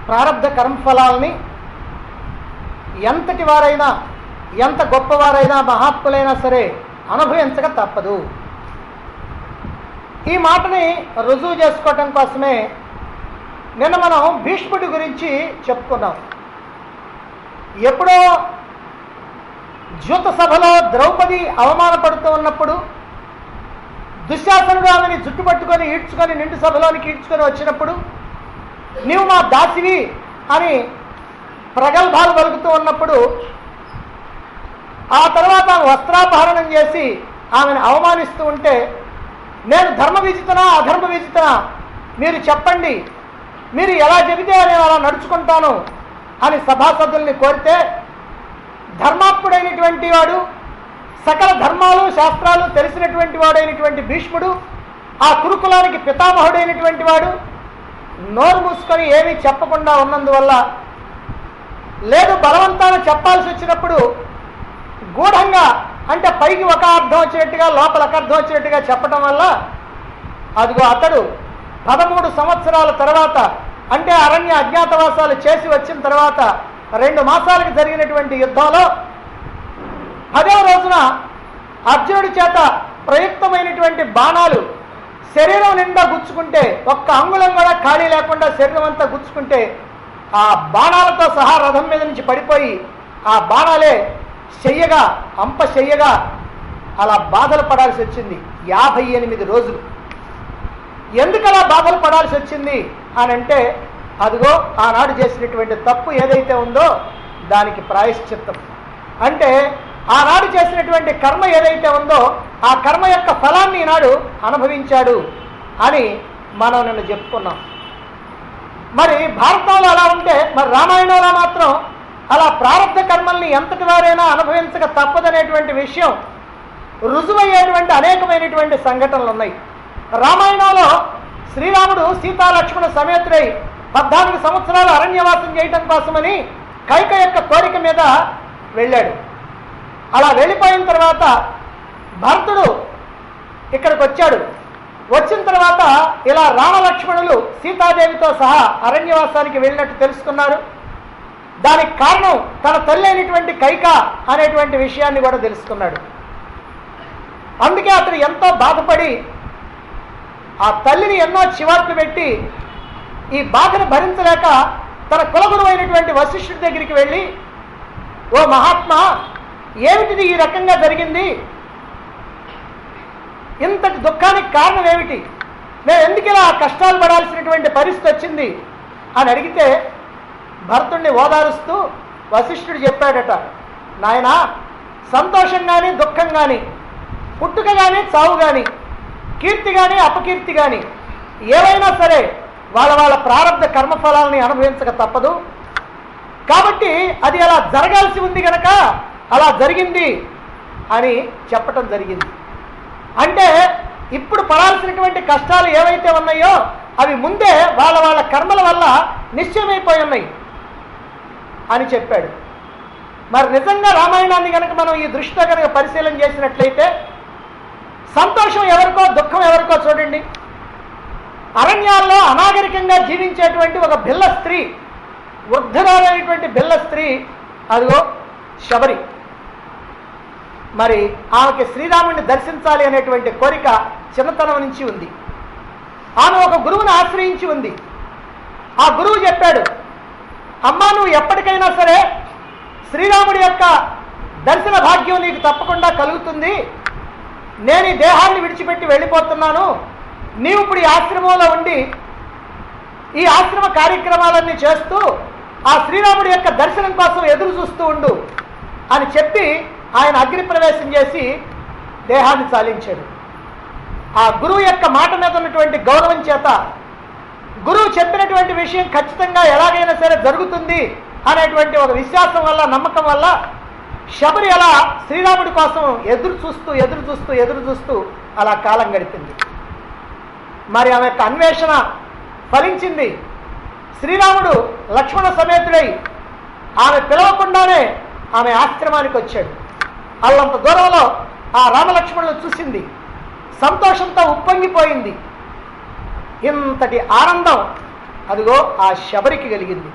ప్రారంధ కర్మఫలాల్ని ఎంతటి వారైనా ఎంత గొప్పవారైనా మహాత్ములైనా సరే అనుభవించక తప్పదు ఈ మాటని రుజువు చేసుకోవటం కోసమే నిన్న మనం భీష్ముడి గురించి చెప్పుకున్నాం ఎప్పుడో జ్యూత సభలో ద్రౌపది అవమానపడుతూ ఉన్నప్పుడు దుశ్శాసనుడు ఆమెని జుట్టు పట్టుకొని ఈడ్చుకొని నిండు సభలోనికి ఈడ్చుకొని వచ్చినప్పుడు నీవు మా దాసివి అని ప్రగల్భాలు పలుకుతూ ఉన్నప్పుడు ఆ తర్వాత ఆమె వస్త్రాపహరణం చేసి ఆమెను అవమానిస్తూ ఉంటే నేను ధర్మ విజితనా అధర్మ విజితనా మీరు చెప్పండి మీరు ఎలా చెబితే నేను అలా నడుచుకుంటాను అని సభాసదుల్ని కోరితే ధర్మాత్ముడైనటువంటి వాడు సకల ధర్మాలు శాస్త్రాలు తెలిసినటువంటి వాడైనటువంటి భీష్ముడు ఆ కురుకులానికి పితామహుడైనటువంటి వాడు నోరు మూసుకొని ఏమీ చెప్పకుండా ఉన్నందువల్ల లేదు బలవంతాన చెప్పాల్సి వచ్చినప్పుడు గూఢంగా అంటే పైకి ఒక అర్థం వచ్చినట్టుగా లోపల ఒక అర్థం వచ్చినట్టుగా చెప్పటం వల్ల అదిగో అతడు పదమూడు సంవత్సరాల తర్వాత అంటే అరణ్య అజ్ఞాతవాసాలు చేసి వచ్చిన తర్వాత రెండు మాసాలకు జరిగినటువంటి యుద్ధంలో పదవ రోజున అర్జునుడి చేత ప్రయుక్తమైనటువంటి బాణాలు శరీరం నిండా గుచ్చుకుంటే ఒక్క అంగుళం కూడా ఖాళీ లేకుండా శరీరం అంతా గుచ్చుకుంటే ఆ బాణాలతో సహా రథం మీద నుంచి పడిపోయి ఆ బాణాలే చెయ్యగా అంప చెయ్యగా అలా బాధలు పడాల్సి వచ్చింది యాభై ఎనిమిది రోజులు ఎందుకు అలా బాధలు పడాల్సి వచ్చింది అని అంటే అదిగో ఆనాడు చేసినటువంటి తప్పు ఏదైతే ఉందో దానికి ప్రాయశ్చిత్తం అంటే ఆనాడు చేసినటువంటి కర్మ ఏదైతే ఉందో ఆ కర్మ యొక్క ఫలాన్ని ఈనాడు అనుభవించాడు అని మనం నిన్న చెప్పుకున్నాం మరి భారతంలో అలా ఉంటే మరి రామాయణంలో మాత్రం అలా ప్రారంభ కర్మల్ని ఎంతటి వారైనా అనుభవించక తప్పదనేటువంటి విషయం రుజువయ్యేటువంటి అనేకమైనటువంటి సంఘటనలు ఉన్నాయి రామాయణంలో శ్రీరాముడు సీతాలక్ష్మణ సమేతుడై పద్నాలుగు సంవత్సరాలు అరణ్యవాసం చేయటం కోసమని కైక యొక్క కోరిక మీద వెళ్ళాడు అలా వెళ్ళిపోయిన తర్వాత భరతుడు ఇక్కడికి వచ్చాడు వచ్చిన తర్వాత ఇలా రామలక్ష్మణులు సీతాదేవితో సహా అరణ్యవాసానికి వెళ్ళినట్టు తెలుసుకున్నారు దానికి కారణం తన తల్లి అయినటువంటి కైక అనేటువంటి విషయాన్ని కూడా తెలుసుకున్నాడు అందుకే అతడు ఎంతో బాధపడి ఆ తల్లిని ఎన్నో చివాట్లు పెట్టి ఈ బాధను భరించలేక తన కులగురు అయినటువంటి వశిష్ఠుడి దగ్గరికి వెళ్ళి ఓ మహాత్మా ఏమిటిది ఈ రకంగా జరిగింది ఇంతటి దుఃఖానికి కారణం ఏమిటి మేము ఎందుకు ఇలా కష్టాలు పడాల్సినటువంటి పరిస్థితి వచ్చింది అని అడిగితే భరతుణ్ణి ఓదారుస్తూ వశిష్ఠుడు చెప్పాడట నాయనా సంతోషం కానీ దుఃఖం కానీ పుట్టుక కానీ చావు కానీ కీర్తి కానీ అపకీర్తి కానీ ఏవైనా సరే వాళ్ళ వాళ్ళ ప్రారంభ కర్మఫలాలని అనుభవించక తప్పదు కాబట్టి అది అలా జరగాల్సి ఉంది గనక అలా జరిగింది అని చెప్పటం జరిగింది అంటే ఇప్పుడు పడాల్సినటువంటి కష్టాలు ఏవైతే ఉన్నాయో అవి ముందే వాళ్ళ వాళ్ళ కర్మల వల్ల నిశ్చయమైపోయి ఉన్నాయి అని చెప్పాడు మరి నిజంగా రామాయణాన్ని కనుక మనం ఈ దృష్టితో కనుక పరిశీలన చేసినట్లయితే సంతోషం ఎవరికో దుఃఖం ఎవరికో చూడండి అరణ్యాల్లో అనాగరికంగా జీవించేటువంటి ఒక బిల్ల స్త్రీ వృద్ధురాలైనటువంటి బిల్ల స్త్రీ అదిగో శబరి మరి ఆమెకి శ్రీరాముడిని దర్శించాలి అనేటువంటి కోరిక చిన్నతనం నుంచి ఉంది ఆమె ఒక గురువుని ఆశ్రయించి ఉంది ఆ గురువు చెప్పాడు అమ్మా నువ్వు ఎప్పటికైనా సరే శ్రీరాముడి యొక్క దర్శన భాగ్యం నీకు తప్పకుండా కలుగుతుంది నేను ఈ దేహాన్ని విడిచిపెట్టి వెళ్ళిపోతున్నాను నీవు ఇప్పుడు ఈ ఆశ్రమంలో ఉండి ఈ ఆశ్రమ కార్యక్రమాలన్నీ చేస్తూ ఆ శ్రీరాముడి యొక్క దర్శనం కోసం ఎదురు చూస్తూ ఉండు అని చెప్పి ఆయన అగ్ని ప్రవేశం చేసి దేహాన్ని చాలించాడు ఆ గురువు యొక్క మాట మీద ఉన్నటువంటి గౌరవం చేత గురువు చెప్పినటువంటి విషయం ఖచ్చితంగా ఎలాగైనా సరే జరుగుతుంది అనేటువంటి ఒక విశ్వాసం వల్ల నమ్మకం వల్ల శబరి అలా శ్రీరాముడి కోసం ఎదురు చూస్తూ ఎదురు చూస్తూ ఎదురు చూస్తూ అలా కాలం గడిపింది మరి ఆమె యొక్క అన్వేషణ ఫలించింది శ్రీరాముడు లక్ష్మణ సమేతుడై ఆమె పిలవకుండానే ఆమె ఆశ్రమానికి వచ్చాడు అల్లంత దూరంలో ఆ రామలక్ష్మణులు చూసింది సంతోషంతో ఉప్పొంగిపోయింది ఇంతటి ఆనందం అదిగో ఆ శబరికి కలిగింది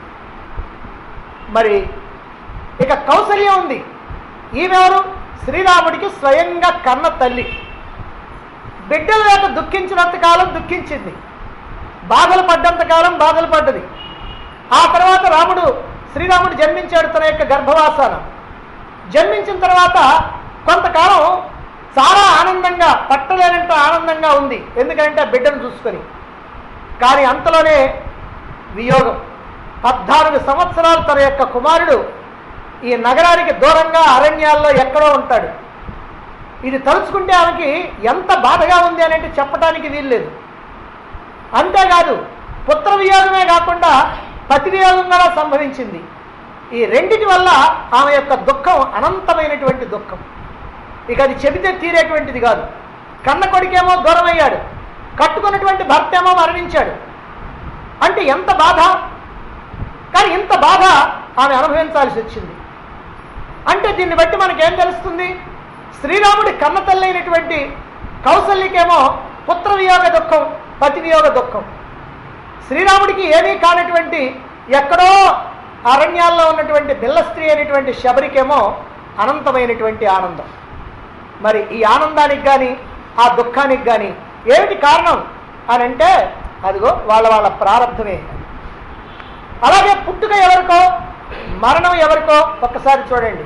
మరి ఇక కౌసల్యం ఉంది ఈమెవరు శ్రీరాముడికి స్వయంగా కన్న తల్లి బిడ్డలు లేక దుఃఖించినంత కాలం దుఃఖించింది బాధలు పడ్డంత కాలం బాధలు పడ్డది ఆ తర్వాత రాముడు శ్రీరాముడు జన్మించాడు తన యొక్క గర్భవాసాన జన్మించిన తర్వాత కొంతకాలం చాలా ఆనందంగా పట్టలేనంత ఆనందంగా ఉంది ఎందుకంటే ఆ బిడ్డను చూసుకొని కానీ అంతలోనే వియోగం పద్నాలుగు సంవత్సరాలు తన యొక్క కుమారుడు ఈ నగరానికి దూరంగా అరణ్యాల్లో ఎక్కడో ఉంటాడు ఇది తలుచుకుంటే ఆమెకి ఎంత బాధగా ఉంది అని అంటే చెప్పడానికి వీల్లేదు అంతేకాదు పుత్ర వియోగమే కాకుండా పతి వియోగం కూడా సంభవించింది ఈ రెండిటి వల్ల ఆమె యొక్క దుఃఖం అనంతమైనటువంటి దుఃఖం ఇక అది చెబితే తీరేటువంటిది కాదు కన్న కొడుకేమో దూరం అయ్యాడు కట్టుకున్నటువంటి భర్త ఏమో మరణించాడు అంటే ఎంత బాధ కానీ ఇంత బాధ ఆమె అనుభవించాల్సి వచ్చింది అంటే దీన్ని బట్టి మనకేం తెలుస్తుంది శ్రీరాముడి కన్న తల్లైనటువంటి కౌసల్యకేమో పుత్ర వియోగ దుఃఖం పతి వియోగ దుఃఖం శ్రీరాముడికి ఏమీ కానటువంటి ఎక్కడో అరణ్యాల్లో ఉన్నటువంటి బిల్ల స్త్రీ అయినటువంటి శబరికేమో అనంతమైనటువంటి ఆనందం మరి ఈ ఆనందానికి కానీ ఆ దుఃఖానికి కానీ ఏమిటి కారణం అని అంటే అదిగో వాళ్ళ వాళ్ళ ప్రారంభమే అలాగే పుట్టుక ఎవరికో మరణం ఎవరికో ఒక్కసారి చూడండి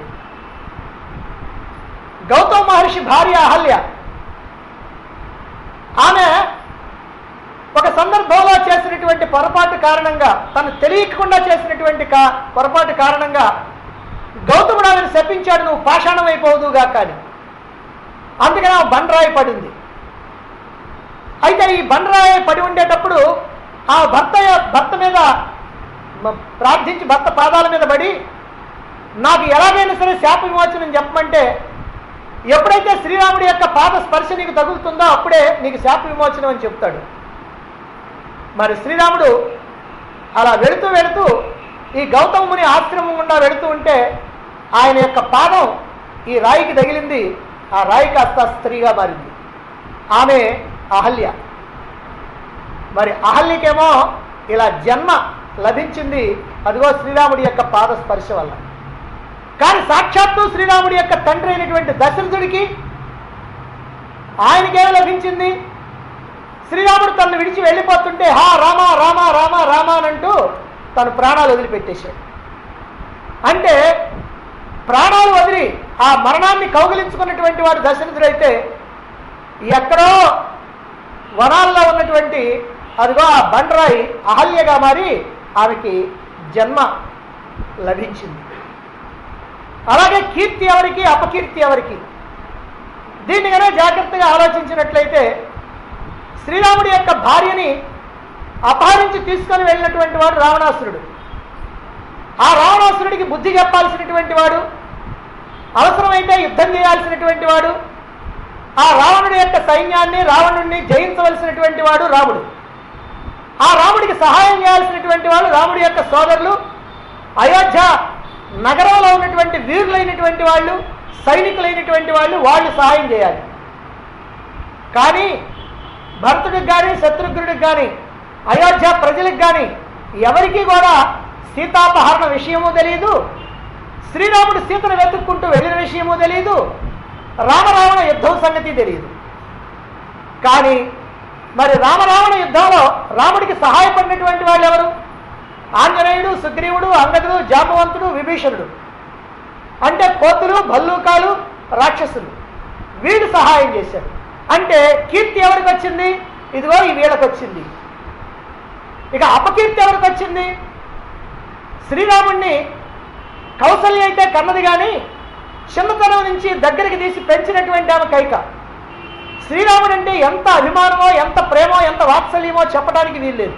గౌతమ మహర్షి భార్య అహల్య ఆమె ఒక సందర్భంలో చేసినటువంటి పొరపాటు కారణంగా తను తెలియకుండా చేసినటువంటి కా పొరపాటు కారణంగా గౌతముడు ఆమెను శపించాడు నువ్వు పాషాణం అయిపోదుగా కానీ అందుకని ఆ బండరాయి పడింది అయితే ఈ బండరాయి పడి ఉండేటప్పుడు ఆ భర్త భర్త మీద మ- ప్రార్థించి భర్త పాదాల మీద పడి నాకు ఎలాగైనా సరే శాప విమోచనం చెప్పమంటే ఎప్పుడైతే శ్రీరాముడి యొక్క పాద స్పర్శ నీకు తగులుతుందో అప్పుడే నీకు శాప విమోచనం అని చెప్తాడు మరి శ్రీరాముడు అలా వెళుతూ వెళుతూ ఈ గౌతమ ముని ఆశ్రమం గుండా వెళుతూ ఉంటే ఆయన యొక్క పాదం ఈ రాయికి తగిలింది ఆ రాయి కాస్త స్త్రీగా మారింది ఆమె అహల్య మరి అహల్యకేమో ఇలా జన్మ లభించింది అదిగో శ్రీరాముడి యొక్క పాద స్పర్శ వల్ల కానీ సాక్షాత్తు శ్రీరాముడి యొక్క తండ్రి అయినటువంటి దశరథుడికి ఆయనకేం లభించింది శ్రీరాముడు తనను విడిచి వెళ్ళిపోతుంటే హా రామా రామా రామా రామా అని అంటూ తను ప్రాణాలు వదిలిపెట్టేశాడు అంటే ప్రాణాలు వదిలి ఆ మరణాన్ని కౌగిలించుకున్నటువంటి వాడు దశరథుడైతే ఎక్కడో వనాల్లో ఉన్నటువంటి అదిగో ఆ బండరాయి అహల్యగా మారి ఆమెకి జన్మ లభించింది అలాగే కీర్తి ఎవరికి అపకీర్తి ఎవరికి దీన్ని కనుక జాగ్రత్తగా ఆలోచించినట్లయితే శ్రీరాముడి యొక్క భార్యని అపహరించి తీసుకొని వెళ్ళినటువంటి వాడు రావణాసురుడు ఆ రావణాసురుడికి బుద్ధి చెప్పాల్సినటువంటి వాడు అవసరమైతే యుద్ధం చేయాల్సినటువంటి వాడు ఆ రావణుడి యొక్క సైన్యాన్ని రావణుడిని జయించవలసినటువంటి వాడు రాముడు ఆ రాముడికి సహాయం చేయాల్సినటువంటి వాళ్ళు రాముడి యొక్క సోదరులు అయోధ్య నగరంలో ఉన్నటువంటి వీరులైనటువంటి వాళ్ళు సైనికులైనటువంటి వాళ్ళు వాళ్ళు సహాయం చేయాలి కానీ భరతుడికి కానీ శత్రుఘ్నుడికి కానీ అయోధ్య ప్రజలకు కానీ ఎవరికీ కూడా సీతాపహరణ విషయము తెలియదు శ్రీరాముడు సీతను వెతుక్కుంటూ వెళ్ళిన విషయము తెలియదు రామరావణ యుద్ధం సంగతి తెలియదు కానీ మరి రామరావణ యుద్ధంలో రాముడికి సహాయపడినటువంటి వాళ్ళు ఎవరు ఆంజనేయుడు సుగ్రీవుడు అంగదుడు జాంబవంతుడు విభీషణుడు అంటే కోతులు భల్లూకాలు రాక్షసులు వీడు సహాయం చేశారు అంటే కీర్తి ఎవరికి వచ్చింది ఇదిగో ఈ వీళ్ళకి వచ్చింది ఇక అపకీర్తి ఎవరికి వచ్చింది శ్రీరాముణ్ణి కౌసల్య అయితే కన్నది కానీ చిన్నతనం నుంచి దగ్గరికి తీసి పెంచినటువంటి ఆమె కైక శ్రీరాముడు అంటే ఎంత అభిమానమో ఎంత ప్రేమో ఎంత వాత్సల్యమో చెప్పడానికి వీల్లేదు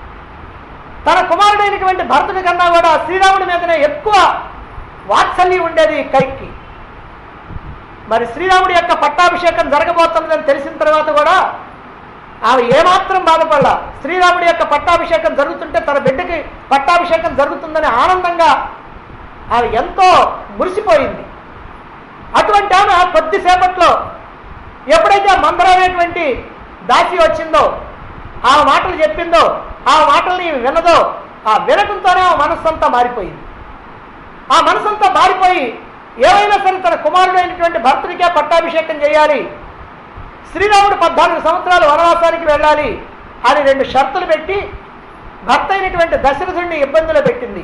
తన కుమారుడైనటువంటి భరతుడి కన్నా కూడా శ్రీరాముడి మీదనే ఎక్కువ వాత్సల్యం ఉండేది కైకి మరి శ్రీరాముడి యొక్క పట్టాభిషేకం జరగబోతున్నదని తెలిసిన తర్వాత కూడా ఆమె ఏమాత్రం బాధపడలా శ్రీరాముడి యొక్క పట్టాభిషేకం జరుగుతుంటే తన బిడ్డకి పట్టాభిషేకం జరుగుతుందని ఆనందంగా ఆమె ఎంతో మురిసిపోయింది అటువంటి ఆమె కొద్దిసేపట్లో ఎప్పుడైతే ఆ మందర అనేటువంటి దాసి వచ్చిందో ఆ మాటలు చెప్పిందో ఆ మాటల్ని వినదో ఆ వినటంతోనే ఆ మనస్సంతా మారిపోయింది ఆ మనసంతా మారిపోయి ఏమైనా సరే తన కుమారుడైనటువంటి భర్తనికే పట్టాభిషేకం చేయాలి శ్రీరాముడు పద్నాలుగు సంవత్సరాలు వనవాసానికి వెళ్ళాలి అని రెండు షరతులు పెట్టి భర్త అయినటువంటి దశరథుడిని ఇబ్బందులు పెట్టింది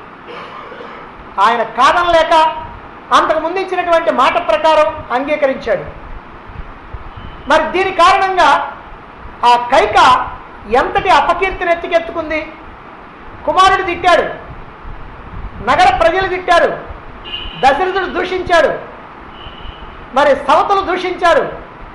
ఆయన కాదనలేక అంతకు ముందు ఇచ్చినటువంటి మాట ప్రకారం అంగీకరించాడు మరి దీని కారణంగా ఆ కైక ఎంతటి అపకీర్తిని ఎత్తికెత్తుకుంది కుమారుడు తిట్టాడు నగర ప్రజలు తిట్టారు దశరథుడు దూషించాడు మరి సవతలు దూషించారు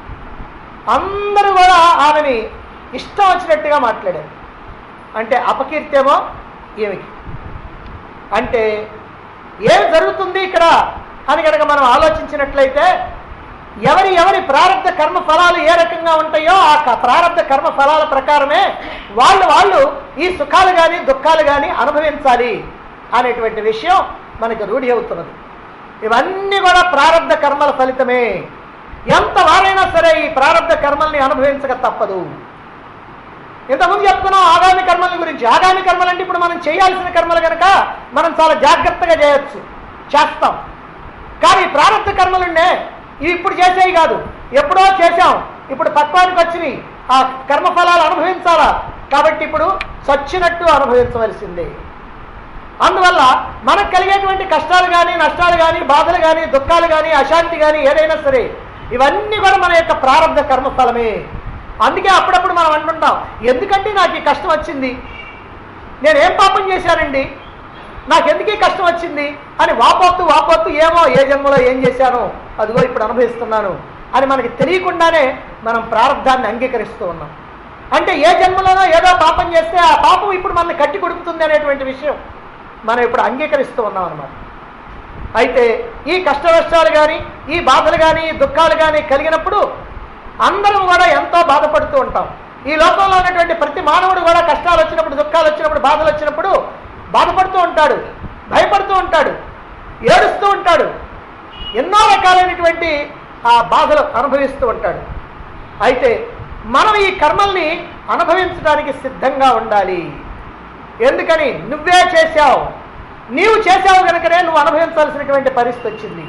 అందరూ కూడా ఆమెని ఇష్టం వచ్చినట్టుగా మాట్లాడారు అంటే అపకీర్తేమో ఏమిటి అంటే ఏం జరుగుతుంది ఇక్కడ అని కనుక మనం ఆలోచించినట్లయితే ఎవరి ఎవరి ప్రారంభ కర్మ ఫలాలు ఏ రకంగా ఉంటాయో ఆ క- ప్రారంభ కర్మ ఫలాల ప్రకారమే వాళ్ళు వాళ్ళు ఈ సుఖాలు కానీ దుఃఖాలు కానీ అనుభవించాలి అనేటువంటి విషయం మనకి రూఢి అవుతున్నది ఇవన్నీ కూడా ప్రారంభ కర్మల ఫలితమే ఎంత వారైనా సరే ఈ ప్రారంభ కర్మల్ని అనుభవించక తప్పదు ఇంతకుముందు చెప్పుకున్నాం ఆగామి కర్మల గురించి ఆగామి కర్మలు అంటే ఇప్పుడు మనం చేయాల్సిన కర్మలు కనుక మనం చాలా జాగ్రత్తగా చేయొచ్చు చేస్తాం కానీ ప్రారంభ కర్మలుండే ఇవి ఇప్పుడు చేసేవి కాదు ఎప్పుడో చేశాం ఇప్పుడు పక్వానికి వచ్చినాయి ఆ కర్మఫలాలు అనుభవించాలా కాబట్టి ఇప్పుడు చచ్చినట్టు అనుభవించవలసిందే అందువల్ల మనకు కలిగేటువంటి కష్టాలు కానీ నష్టాలు కానీ బాధలు కానీ దుఃఖాలు కానీ అశాంతి కానీ ఏదైనా సరే ఇవన్నీ కూడా మన యొక్క ప్రారంభ కర్మఫలమే అందుకే అప్పుడప్పుడు మనం అంటుంటాం ఎందుకంటే నాకు ఈ కష్టం వచ్చింది నేను ఏం పాపం చేశానండి నాకెందుకు ఈ కష్టం వచ్చింది అని వాపోతూ వాపోతూ ఏమో ఏ జన్మలో ఏం చేశానో అదిగో ఇప్పుడు అనుభవిస్తున్నాను అని మనకి తెలియకుండానే మనం ప్రారంధాన్ని అంగీకరిస్తూ ఉన్నాం అంటే ఏ జన్మలోనో ఏదో పాపం చేస్తే ఆ పాపం ఇప్పుడు మనల్ని కట్టి కొడుకుతుంది అనేటువంటి విషయం మనం ఇప్పుడు అంగీకరిస్తూ ఉన్నాం అన్నమాట అయితే ఈ కష్ట నష్టాలు కానీ ఈ బాధలు కానీ ఈ దుఃఖాలు కానీ కలిగినప్పుడు అందరం కూడా ఎంతో బాధపడుతూ ఉంటాం ఈ లోకంలో ఉన్నటువంటి ప్రతి మానవుడు కూడా కష్టాలు వచ్చినప్పుడు దుఃఖాలు వచ్చినప్పుడు బాధలు వచ్చినప్పుడు బాధపడుతూ ఉంటాడు భయపడుతూ ఉంటాడు ఏడుస్తూ ఉంటాడు ఎన్నో రకాలైనటువంటి ఆ బాధలు అనుభవిస్తూ ఉంటాడు అయితే మనం ఈ కర్మల్ని అనుభవించడానికి సిద్ధంగా ఉండాలి ఎందుకని నువ్వే చేశావు నీవు చేశావు కనుకనే నువ్వు అనుభవించాల్సినటువంటి పరిస్థితి వచ్చింది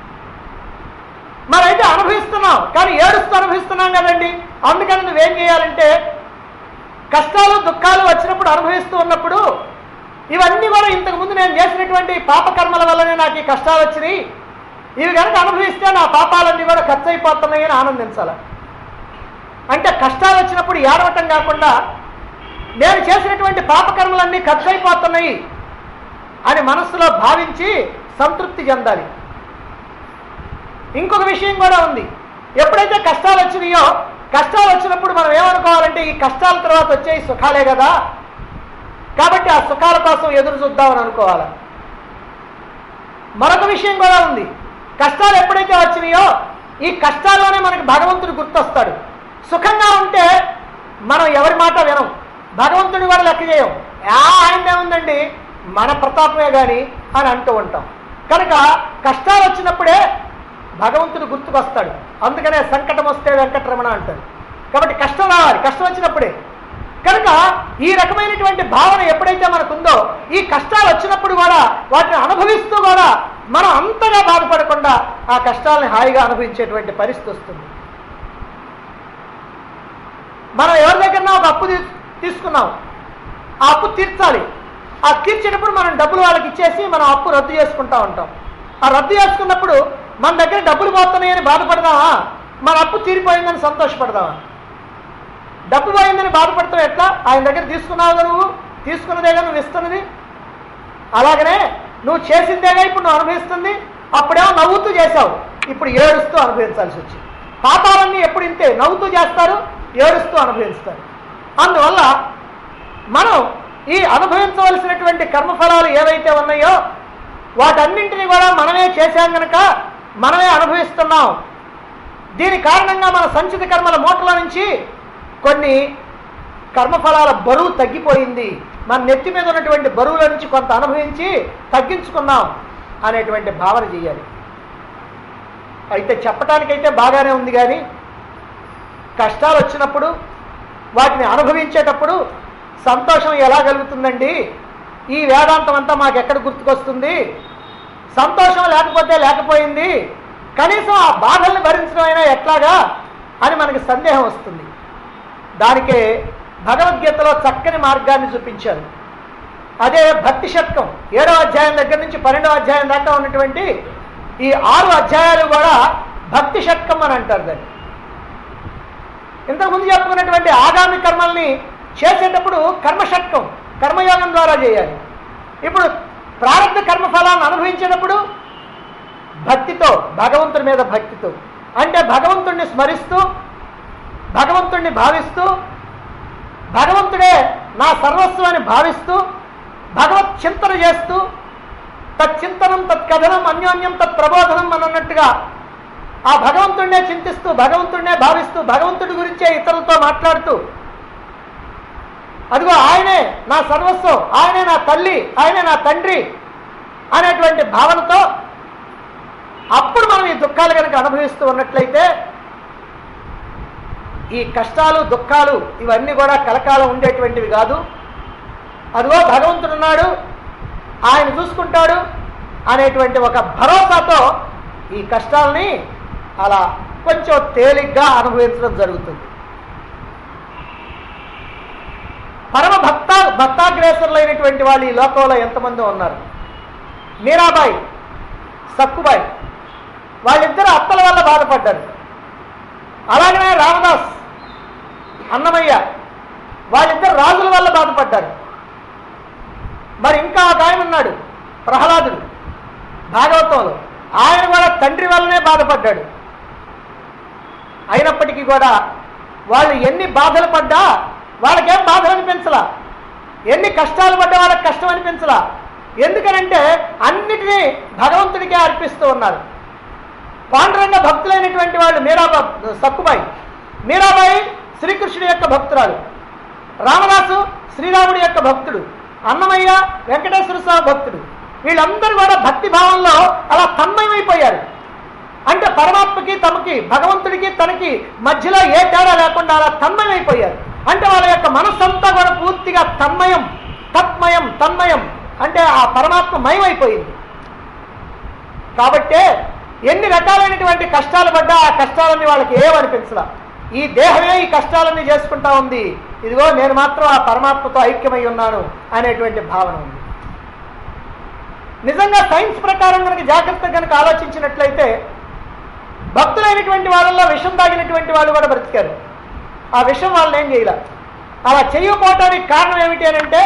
మరైతే అనుభవిస్తున్నాం కానీ ఏడుస్తూ అనుభవిస్తున్నాం కదండి అందుకని నువ్వేం చేయాలంటే కష్టాలు దుఃఖాలు వచ్చినప్పుడు అనుభవిస్తూ ఉన్నప్పుడు ఇవన్నీ కూడా ఇంతకు ముందు నేను చేసినటువంటి పాపకర్మల వల్లనే నాకు ఈ కష్టాలు వచ్చినాయి ఇవి కనుక అనుభవిస్తే నా పాపాలన్నీ కూడా ఖర్చు అయిపోతున్నాయి అని ఆనందించాలి అంటే కష్టాలు వచ్చినప్పుడు ఏడవటం కాకుండా నేను చేసినటువంటి పాపకర్మలన్నీ ఖర్చు అయిపోతున్నాయి అని మనస్సులో భావించి సంతృప్తి చెందాలి ఇంకొక విషయం కూడా ఉంది ఎప్పుడైతే కష్టాలు వచ్చినాయో కష్టాలు వచ్చినప్పుడు మనం ఏమనుకోవాలంటే ఈ కష్టాల తర్వాత వచ్చే ఈ సుఖాలే కదా కాబట్టి ఆ సుఖాల కోసం ఎదురు చూద్దామని అనుకోవాలి మరొక విషయం కూడా ఉంది కష్టాలు ఎప్పుడైతే వచ్చినాయో ఈ కష్టాల్లోనే మనకి భగవంతుడు గుర్తొస్తాడు సుఖంగా ఉంటే మనం ఎవరి మాట వినం భగవంతుడి కూడా లెక్క చేయం ఆ ఆయనే ఉందండి మన ప్రతాపమే కానీ అని అంటూ ఉంటాం కనుక కష్టాలు వచ్చినప్పుడే భగవంతుడు గుర్తుకొస్తాడు అందుకనే సంకటం వస్తే వెంకటరమణ అంటారు కాబట్టి కష్టం రావాలి కష్టం వచ్చినప్పుడే కనుక ఈ రకమైనటువంటి భావన ఎప్పుడైతే మనకుందో ఈ కష్టాలు వచ్చినప్పుడు కూడా వాటిని అనుభవిస్తూ కూడా మనం అంతగా బాధపడకుండా ఆ కష్టాలని హాయిగా అనుభవించేటువంటి పరిస్థితి వస్తుంది మనం ఎవరి దగ్గర ఒక అప్పు తీ- తీసుకున్నాం ఆ అప్పు తీర్చాలి ఆ తీర్చేటప్పుడు మనం డబ్బులు వాళ్ళకి ఇచ్చేసి మనం అప్పు రద్దు చేసుకుంటా ఉంటాం ఆ రద్దు చేసుకున్నప్పుడు మన దగ్గర డబ్బులు పోతున్నాయని బాధపడదామా మన అప్పు తీరిపోయిందని సంతోషపడదామా డబ్బు పోయిందని బాధపడతావు ఎట్లా ఆయన దగ్గర తీసుకున్నావుగా నువ్వు తీసుకున్నదేగా నువ్వు ఇస్తున్నది అలాగనే నువ్వు చేసిందేగా ఇప్పుడు నువ్వు అనుభవిస్తుంది అప్పుడేమో నవ్వుతూ చేశావు ఇప్పుడు ఏడుస్తూ అనుభవించాల్సి వచ్చింది పాపాలన్నీ ఎప్పుడు ఇంతే నవ్వుతూ చేస్తారు ఏడుస్తూ అనుభవిస్తారు అందువల్ల మనం ఈ అనుభవించవలసినటువంటి కర్మఫలాలు ఏవైతే ఉన్నాయో వాటన్నింటినీ కూడా మనమే చేశాం గనక మనమే అనుభవిస్తున్నాం దీని కారణంగా మన సంచిత కర్మల మూటల నుంచి కొన్ని కర్మఫలాల బరువు తగ్గిపోయింది మన నెత్తి మీద ఉన్నటువంటి బరువుల నుంచి కొంత అనుభవించి తగ్గించుకున్నాం అనేటువంటి భావన చేయాలి అయితే చెప్పటానికైతే బాగానే ఉంది కానీ కష్టాలు వచ్చినప్పుడు వాటిని అనుభవించేటప్పుడు సంతోషం ఎలా కలుగుతుందండి ఈ వేదాంతం అంతా మాకు ఎక్కడ గుర్తుకొస్తుంది సంతోషం లేకపోతే లేకపోయింది కనీసం ఆ బాధల్ని భరించడం అయినా ఎట్లాగా అని మనకి సందేహం వస్తుంది దానికే భగవద్గీతలో చక్కని మార్గాన్ని చూపించారు అదే భక్తి శతకం ఏడవ అధ్యాయం దగ్గర నుంచి పన్నెండవ అధ్యాయం దాకా ఉన్నటువంటి ఈ ఆరు అధ్యాయాలు కూడా భక్తి షట్కం అని అంటారు దాన్ని ఇంతకుముందు చెప్పుకున్నటువంటి ఆగామి కర్మల్ని చేసేటప్పుడు కర్మ షట్కం కర్మయోగం ద్వారా చేయాలి ఇప్పుడు ప్రారంభ కర్మఫలాన్ని అనుభవించేటప్పుడు భక్తితో భగవంతుడి మీద భక్తితో అంటే భగవంతుణ్ణి స్మరిస్తూ భగవంతుణ్ణి భావిస్తూ భగవంతుడే నా సర్వస్వం అని భావిస్తూ భగవత్ చింతన చేస్తూ తచ్చింతనం తత్కథనం అన్యోన్యం తత్ ప్రబోధనం అని అన్నట్టుగా ఆ భగవంతుడినే చింతిస్తూ భగవంతుడినే భావిస్తూ భగవంతుడి గురించే ఇతరులతో మాట్లాడుతూ అదిగో ఆయనే నా సర్వస్వం ఆయనే నా తల్లి ఆయనే నా తండ్రి అనేటువంటి భావనతో అప్పుడు మనం ఈ దుఃఖాలు కనుక అనుభవిస్తూ ఉన్నట్లయితే ఈ కష్టాలు దుఃఖాలు ఇవన్నీ కూడా కలకాలం ఉండేటువంటివి కాదు అదిగో భగవంతుడు ఉన్నాడు ఆయన చూసుకుంటాడు అనేటువంటి ఒక భరోసాతో ఈ కష్టాలని అలా కొంచెం తేలిగ్గా అనుభవించడం జరుగుతుంది పరమ భక్త భక్తాగ్రేసరులైనటువంటి వాళ్ళు ఈ లోకంలో ఎంతమంది ఉన్నారు మీరాబాయి సక్కుబాయి వాళ్ళిద్దరు అత్తల వల్ల బాధపడ్డారు అలాగనే రామదాస్ అన్నమయ్య వాళ్ళిద్దరు రాజుల వల్ల బాధపడ్డారు మరి ఇంకా ఒక ఆయన ఉన్నాడు ప్రహ్లాదుడు భాగవతంలో ఆయన కూడా తండ్రి వల్లనే బాధపడ్డాడు అయినప్పటికీ కూడా వాళ్ళు ఎన్ని బాధలు పడ్డా వాళ్ళకేం బాధలు అనిపించలా ఎన్ని కష్టాలు పడ్డా వాళ్ళకి కష్టం అనిపించలా ఎందుకనంటే అన్నిటినీ భగవంతుడికే అర్పిస్తూ ఉన్నారు పాండురంగ భక్తులైనటువంటి వాళ్ళు మీరాబా సక్కుబాయి మీరాబాయి శ్రీకృష్ణుడి యొక్క భక్తురాలు రామదాసు శ్రీరాముడి యొక్క భక్తుడు అన్నమయ్య వెంకటేశ్వర స్వామి భక్తుడు వీళ్ళందరూ కూడా భక్తి భావంలో అలా తన్మయమైపోయారు అంటే పరమాత్మకి తమకి భగవంతుడికి తనకి మధ్యలో ఏ తేడా లేకుండా అలా తన్మయమైపోయారు అంటే వాళ్ళ యొక్క మనస్సంతా కూడా పూర్తిగా తన్మయం తత్మయం తన్మయం అంటే ఆ పరమాత్మ మయమైపోయింది కాబట్టే ఎన్ని రకాలైనటువంటి కష్టాలు పడ్డా ఆ కష్టాలన్నీ వాళ్ళకి ఏమనిపించలా ఈ దేహమే ఈ కష్టాలన్నీ చేసుకుంటా ఉంది ఇదిగో నేను మాత్రం ఆ పరమాత్మతో ఐక్యమై ఉన్నాను అనేటువంటి భావన ఉంది నిజంగా సైన్స్ ప్రకారం కనుక జాగ్రత్త కనుక ఆలోచించినట్లయితే భక్తులైనటువంటి వాళ్ళల్లో విషం తాగినటువంటి వాళ్ళు కూడా బ్రతికారు ఆ విషం వాళ్ళని ఏం చేయలే అలా చేయకపోవటానికి కారణం ఏమిటి అని అంటే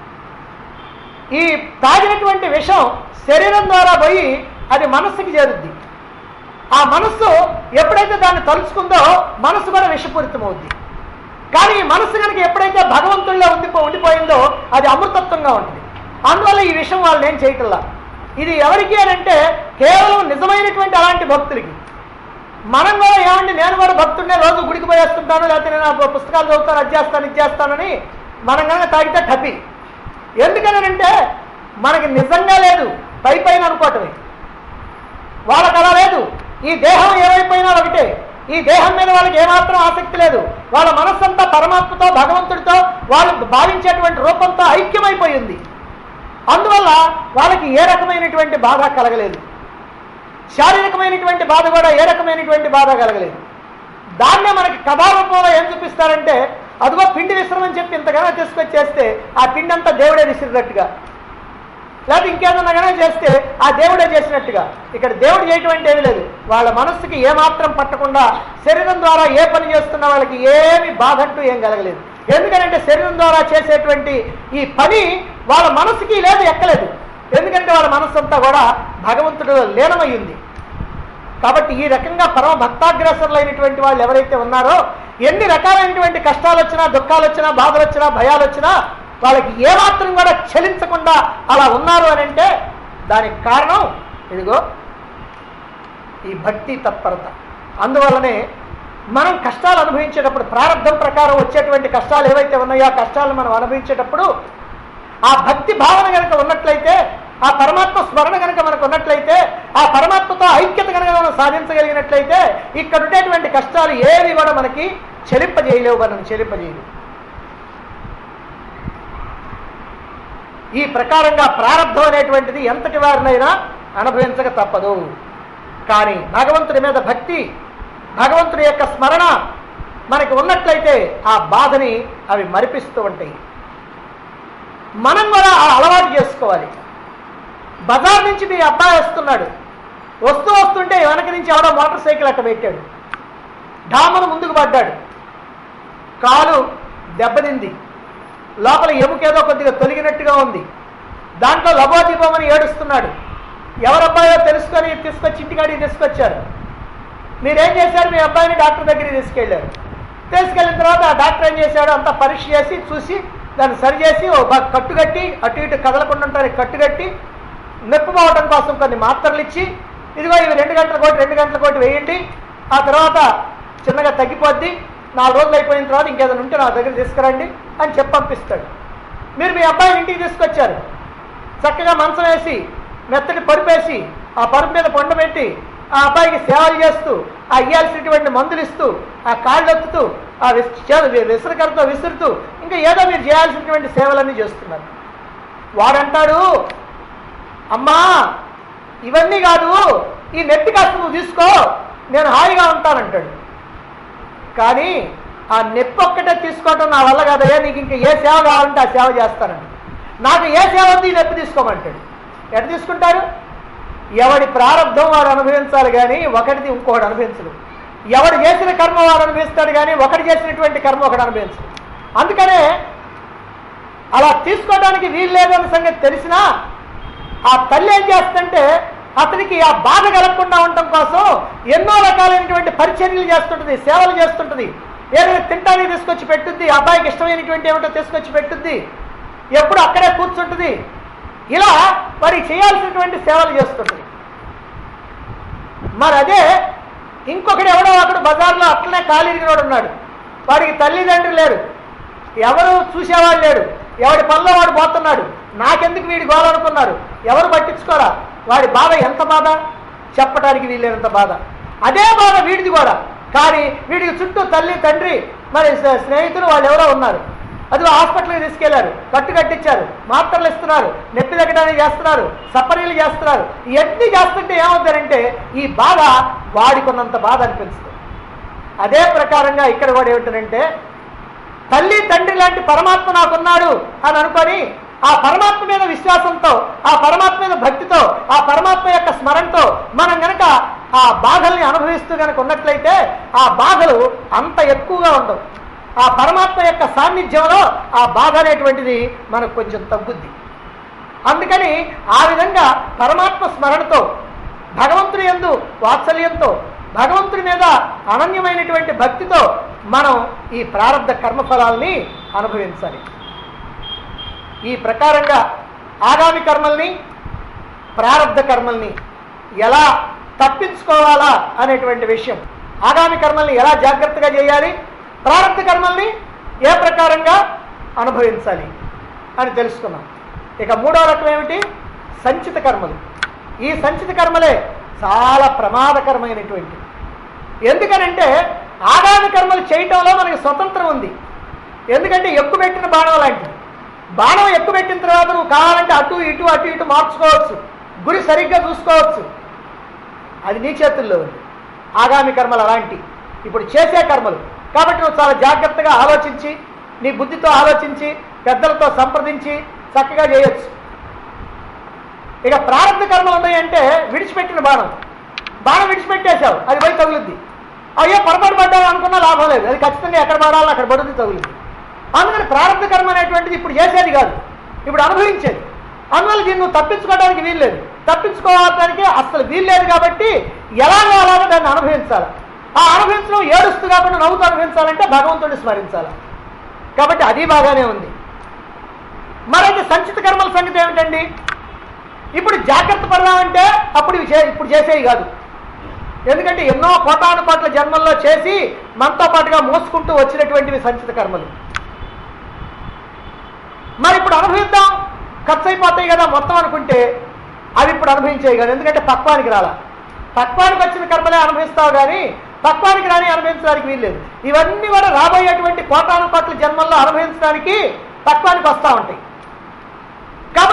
ఈ తాగినటువంటి విషం శరీరం ద్వారా పోయి అది మనస్సుకి చేరుద్ది ఆ మనస్సు ఎప్పుడైతే దాన్ని తలుచుకుందో మనస్సు కూడా విషపూరితమవుద్ది కానీ ఈ మనస్సు కనుక ఎప్పుడైతే భగవంతుల్లో ఉండిపో ఉండిపోయిందో అది అమృతత్వంగా ఉంటుంది అందువల్ల ఈ విషయం వాళ్ళని ఏం చేయటల్లా ఇది ఎవరికి అని అంటే కేవలం నిజమైనటువంటి అలాంటి భక్తులకి మనం కూడా ఏమండి నేను కూడా భక్తుడినే రోజు గుడికి పోయేస్తుంటాను లేకపోతే నేను ఆ పుస్తకాలు చదువుతాను అది చేస్తాను ఇది చేస్తానని మనం కనుక తాగితే టపి ఎందుకనంటే మనకి నిజంగా లేదు పై పైన అనుకోవటమే వాళ్ళకి అలా లేదు ఈ దేహం ఏమైపోయినా ఒకటే ఈ దేహం మీద వాళ్ళకి ఏమాత్రం ఆసక్తి లేదు వాళ్ళ మనస్సంతా పరమాత్మతో భగవంతుడితో వాళ్ళు భావించేటువంటి రూపంతో ఐక్యమైపోయింది అందువల్ల వాళ్ళకి ఏ రకమైనటువంటి బాధ కలగలేదు శారీరకమైనటువంటి బాధ కూడా ఏ రకమైనటువంటి బాధ కలగలేదు దాన్నే మనకి కథారూపంలో ఏం చూపిస్తారంటే అదిగో పిండి విశ్రమని చెప్పి ఇంతగానో తీసుకొచ్చి చేస్తే ఆ పిండి అంతా దేవుడే విసిరినట్టుగా లేదా ఇంకేదన్నా కనుక చేస్తే ఆ దేవుడే చేసినట్టుగా ఇక్కడ దేవుడు చేయటువంటి ఏమీ లేదు వాళ్ళ మనస్సుకి ఏమాత్రం పట్టకుండా శరీరం ద్వారా ఏ పని చేస్తున్న వాళ్ళకి ఏమి బాధ అంటూ ఏం కలగలేదు ఎందుకంటే శరీరం ద్వారా చేసేటువంటి ఈ పని వాళ్ళ మనసుకి లేదు ఎక్కలేదు ఎందుకంటే వాళ్ళ మనస్సు అంతా కూడా భగవంతుడు లీనమయ్యింది కాబట్టి ఈ రకంగా పరమ భక్తాగ్రసరులైనటువంటి వాళ్ళు ఎవరైతే ఉన్నారో ఎన్ని రకాలైనటువంటి కష్టాలు వచ్చినా దుఃఖాలు వచ్చినా బాధలు వచ్చినా భయాలు వచ్చినా వాళ్ళకి ఏమాత్రం కూడా చలించకుండా అలా ఉన్నారు అని అంటే దానికి కారణం ఇదిగో ఈ భక్తి తత్పరత అందువల్లనే మనం కష్టాలు అనుభవించేటప్పుడు ప్రారంభం ప్రకారం వచ్చేటువంటి కష్టాలు ఏవైతే ఉన్నాయో ఆ కష్టాలను మనం అనుభవించేటప్పుడు ఆ భక్తి భావన కనుక ఉన్నట్లయితే ఆ పరమాత్మ స్మరణ కనుక మనకు ఉన్నట్లయితే ఆ పరమాత్మతో ఐక్యత కనుక మనం సాధించగలిగినట్లయితే ఇక్కడ ఉండేటువంటి కష్టాలు ఏవి కూడా మనకి చెలింపజేయలేవు మనం చెలింపజేయలేవు ఈ ప్రకారంగా ప్రారంధం అనేటువంటిది ఎంతటి వారినైనా అనుభవించక తప్పదు కానీ భగవంతుడి మీద భక్తి భగవంతుడి యొక్క స్మరణ మనకి ఉన్నట్లయితే ఆ బాధని అవి మరిపిస్తూ ఉంటాయి మనం కూడా ఆ అలవాటు చేసుకోవాలి బజార్ నుంచి మీ అబ్బాయి వస్తున్నాడు వస్తూ వస్తుంటే వెనక నుంచి ఎవడో మోటార్ సైకిల్ అట్ట పెట్టాడు డామను ముందుకు పడ్డాడు కాలు దెబ్బతింది లోపల ఎముకేదో కొద్దిగా తొలగినట్టుగా ఉంది దాంట్లో లబోదీపమని ఏడుస్తున్నాడు ఎవరబ్బాయో తెలుసుకొని తీసుకొచ్చి ఇంటికాడికి తీసుకొచ్చారు మీరేం చేశారు మీ అబ్బాయిని డాక్టర్ దగ్గరికి తీసుకెళ్ళారు తీసుకెళ్ళిన తర్వాత ఆ డాక్టర్ ఏం చేశాడు అంతా పరీక్ష చేసి చూసి దాన్ని సరిచేసి ఓ బ- కట్టుకట్టి అటు ఇటు కదలకుండా ఉండడానికి కట్టుకట్టి నొప్పి పోవడం కోసం కొన్ని మాత్రలు ఇచ్చి ఇదిగో ఇవి రెండు గంటల కోటి రెండు గంటల కోటి వేయండి ఆ తర్వాత చిన్నగా తగ్గిపోద్ది నాలుగు రోజులు అయిపోయిన తర్వాత ఇంకేదైనా ఉంటే నా దగ్గర తీసుకురండి అని చెప్పి పంపిస్తాడు మీరు మీ అబ్బాయిని ఇంటికి తీసుకొచ్చారు చక్కగా మంచం వేసి మెత్తటి పరుపు వేసి ఆ పరుపు మీద పొండ పెట్టి ఆ అబ్బాయికి సేవలు చేస్తూ ఆ ఇయ్యాల్సినటువంటి మందులు ఇస్తూ ఆ కాళ్ళు ఎత్తుతూ ఆ విస్- చే- విసరకరతో విసురుతూ ఇంకా ఏదో మీరు చేయాల్సినటువంటి సేవలన్నీ చేస్తున్నారు వాడంటాడు అమ్మా ఇవన్నీ కాదు ఈ నెత్తి కాస్త నువ్వు తీసుకో నేను హాయిగా ఉంటానంటాడు కానీ ఆ నొప్పి ఒక్కటే తీసుకోవటం నా వల్ల కాదయ్యా నీకు ఇంకా ఏ సేవ కావాలంటే ఆ సేవ చేస్తానండి నాకు ఏ సేవ ఉంది ఈ నొప్పి తీసుకోమంటాడు ఎట్ట తీసుకుంటారు ఎవడి ప్రారంధం వాడు అనుభవించాలి కానీ ఒకటిది ఇంకొకటి అనుభవించడు ఎవడు చేసిన కర్మ వాడు అనుభవిస్తాడు కానీ ఒకటి చేసినటువంటి కర్మ ఒకటి అనుభవించడు అందుకనే అలా తీసుకోవడానికి వీలు లేదన్న సంగతి తెలిసినా ఆ తల్లి ఏం చేస్తుందంటే అతనికి ఆ బాధ కలగకుండా ఉండటం కోసం ఎన్నో రకాలైనటువంటి పరిచర్యలు చేస్తుంటుంది సేవలు చేస్తుంటుంది ఏదైనా తింటానికి తీసుకొచ్చి పెట్టుద్ది ఆ అబ్బాయికి ఇష్టమైనటువంటి ఏమిటో తీసుకొచ్చి పెట్టుద్ది ఎప్పుడు అక్కడే కూర్చుంటుంది ఇలా మరి చేయాల్సినటువంటి సేవలు చేస్తుంటుంది మరి అదే ఇంకొకడు ఎవడో అక్కడ బజార్లో అట్లనే కాలిరిగినోడు ఉన్నాడు వాడికి తల్లిదండ్రులు లేరు ఎవరు చూసేవాడు లేడు ఎవడి పనిలో వాడు పోతున్నాడు నాకెందుకు వీడి గోల అనుకున్నారు ఎవరు పట్టించుకోరా వాడి బాధ ఎంత బాధ చెప్పడానికి వీళ్ళేనంత బాధ అదే బాధ వీడిది కూడా కానీ వీడికి చుట్టూ తల్లి తండ్రి మరి స్నే- స్నేహితులు వాళ్ళు ఎవరో ఉన్నారు అది హాస్పిటల్కి తీసుకెళ్లారు కట్టు కట్టించారు మాత్రలు ఇస్తున్నారు నొప్పి తగ్గడానికి చేస్తున్నారు సపరీలు చేస్తున్నారు ఇవన్నీ చేస్తుంటే ఏమవుతారంటే ఈ బాధ వాడికున్నంత బాధ అనిపిస్తుంది అదే ప్రకారంగా ఇక్కడ కూడా ఏమిటంటే తల్లి తండ్రి లాంటి పరమాత్మ నాకున్నాడు అని అనుకొని ఆ పరమాత్మ మీద విశ్వాసంతో ఆ పరమాత్మ మీద భక్తితో ఆ పరమాత్మ యొక్క స్మరణతో మనం గనక ఆ బాధల్ని అనుభవిస్తూ గనక ఉన్నట్లయితే ఆ బాధలు అంత ఎక్కువగా ఉండవు ఆ పరమాత్మ యొక్క సాన్నిధ్యంలో ఆ బాధ అనేటువంటిది మనకు కొంచెం తగ్గుద్ది అందుకని ఆ విధంగా పరమాత్మ స్మరణతో భగవంతుని యందు వాత్సల్యంతో భగవంతుని మీద అనన్యమైనటువంటి భక్తితో మనం ఈ ప్రారంధ కర్మఫలాల్ని అనుభవించాలి ఈ ప్రకారంగా ఆగామి కర్మల్ని ప్రారంధ కర్మల్ని ఎలా తప్పించుకోవాలా అనేటువంటి విషయం ఆగామి కర్మల్ని ఎలా జాగ్రత్తగా చేయాలి ప్రారంధ కర్మల్ని ఏ ప్రకారంగా అనుభవించాలి అని తెలుసుకున్నాం ఇక మూడో రకం ఏమిటి సంచిత కర్మలు ఈ సంచిత కర్మలే చాలా ప్రమాదకరమైనటువంటి ఎందుకనంటే ఆగామి కర్మలు చేయటంలో మనకి స్వతంత్రం ఉంది ఎందుకంటే ఎక్కువ పెట్టిన బాణం లాంటిది బాణం ఎక్కువ పెట్టిన తర్వాత నువ్వు కావాలంటే అటు ఇటు అటు ఇటు మార్చుకోవచ్చు గురి సరిగ్గా చూసుకోవచ్చు అది నీ చేతుల్లో ఉంది ఆగామి కర్మలు అలాంటి ఇప్పుడు చేసే కర్మలు కాబట్టి నువ్వు చాలా జాగ్రత్తగా ఆలోచించి నీ బుద్ధితో ఆలోచించి పెద్దలతో సంప్రదించి చక్కగా చేయొచ్చు ఇక ప్రారంభ కర్మలు ఉన్నాయంటే విడిచిపెట్టిన బాణం బాణం విడిచిపెట్టేశావు అది పోయి తగులుద్ది అయ్యో పొరపాటు పడ్డావు అనుకున్నా లాభం లేదు అది ఖచ్చితంగా ఎక్కడ పడాలో అక్కడ పడుతుంది తగులుద్ది అందుకని ప్రారంభ కర్మ అనేటువంటిది ఇప్పుడు చేసేది కాదు ఇప్పుడు అనుభవించేది అందువల్ల దీన్ని నువ్వు తప్పించుకోవడానికి వీల్లేదు తప్పించుకోవడానికి అసలు వీల్లేదు కాబట్టి ఎలాగో అలాగో దాన్ని అనుభవించాలి ఆ అనుభవించడం ఏడుస్తూ కాకుండా నవ్వుతూ అనుభవించాలంటే భగవంతుడిని స్మరించాలి కాబట్టి అది బాగానే ఉంది మరైతే సంచిత కర్మల సంగతి ఏమిటండి ఇప్పుడు జాగ్రత్త పడదామంటే అప్పుడు ఇవి చే- ఇప్పుడు చేసేవి కాదు ఎందుకంటే ఎన్నో కోటాను కోట్ల జన్మల్లో చేసి మనతో పాటుగా మోసుకుంటూ వచ్చినటువంటివి సంచిత కర్మలు మరి ఇప్పుడు అనుభవిద్దాం ఖర్చు అయిపోతాయి కదా మొత్తం అనుకుంటే అవి ఇప్పుడు అనుభవించేవి కాదు ఎందుకంటే పక్వానికి రాలా పక్వానికి వచ్చిన కర్మలే అనుభవిస్తావు కానీ పక్వానికి రాని అనుభవించడానికి వీల్లేదు ఇవన్నీ కూడా రాబోయేటువంటి కోటాను కోట్ల జన్మల్లో అనుభవించడానికి పక్వానికి వస్తూ ఉంటాయి కాబట్టి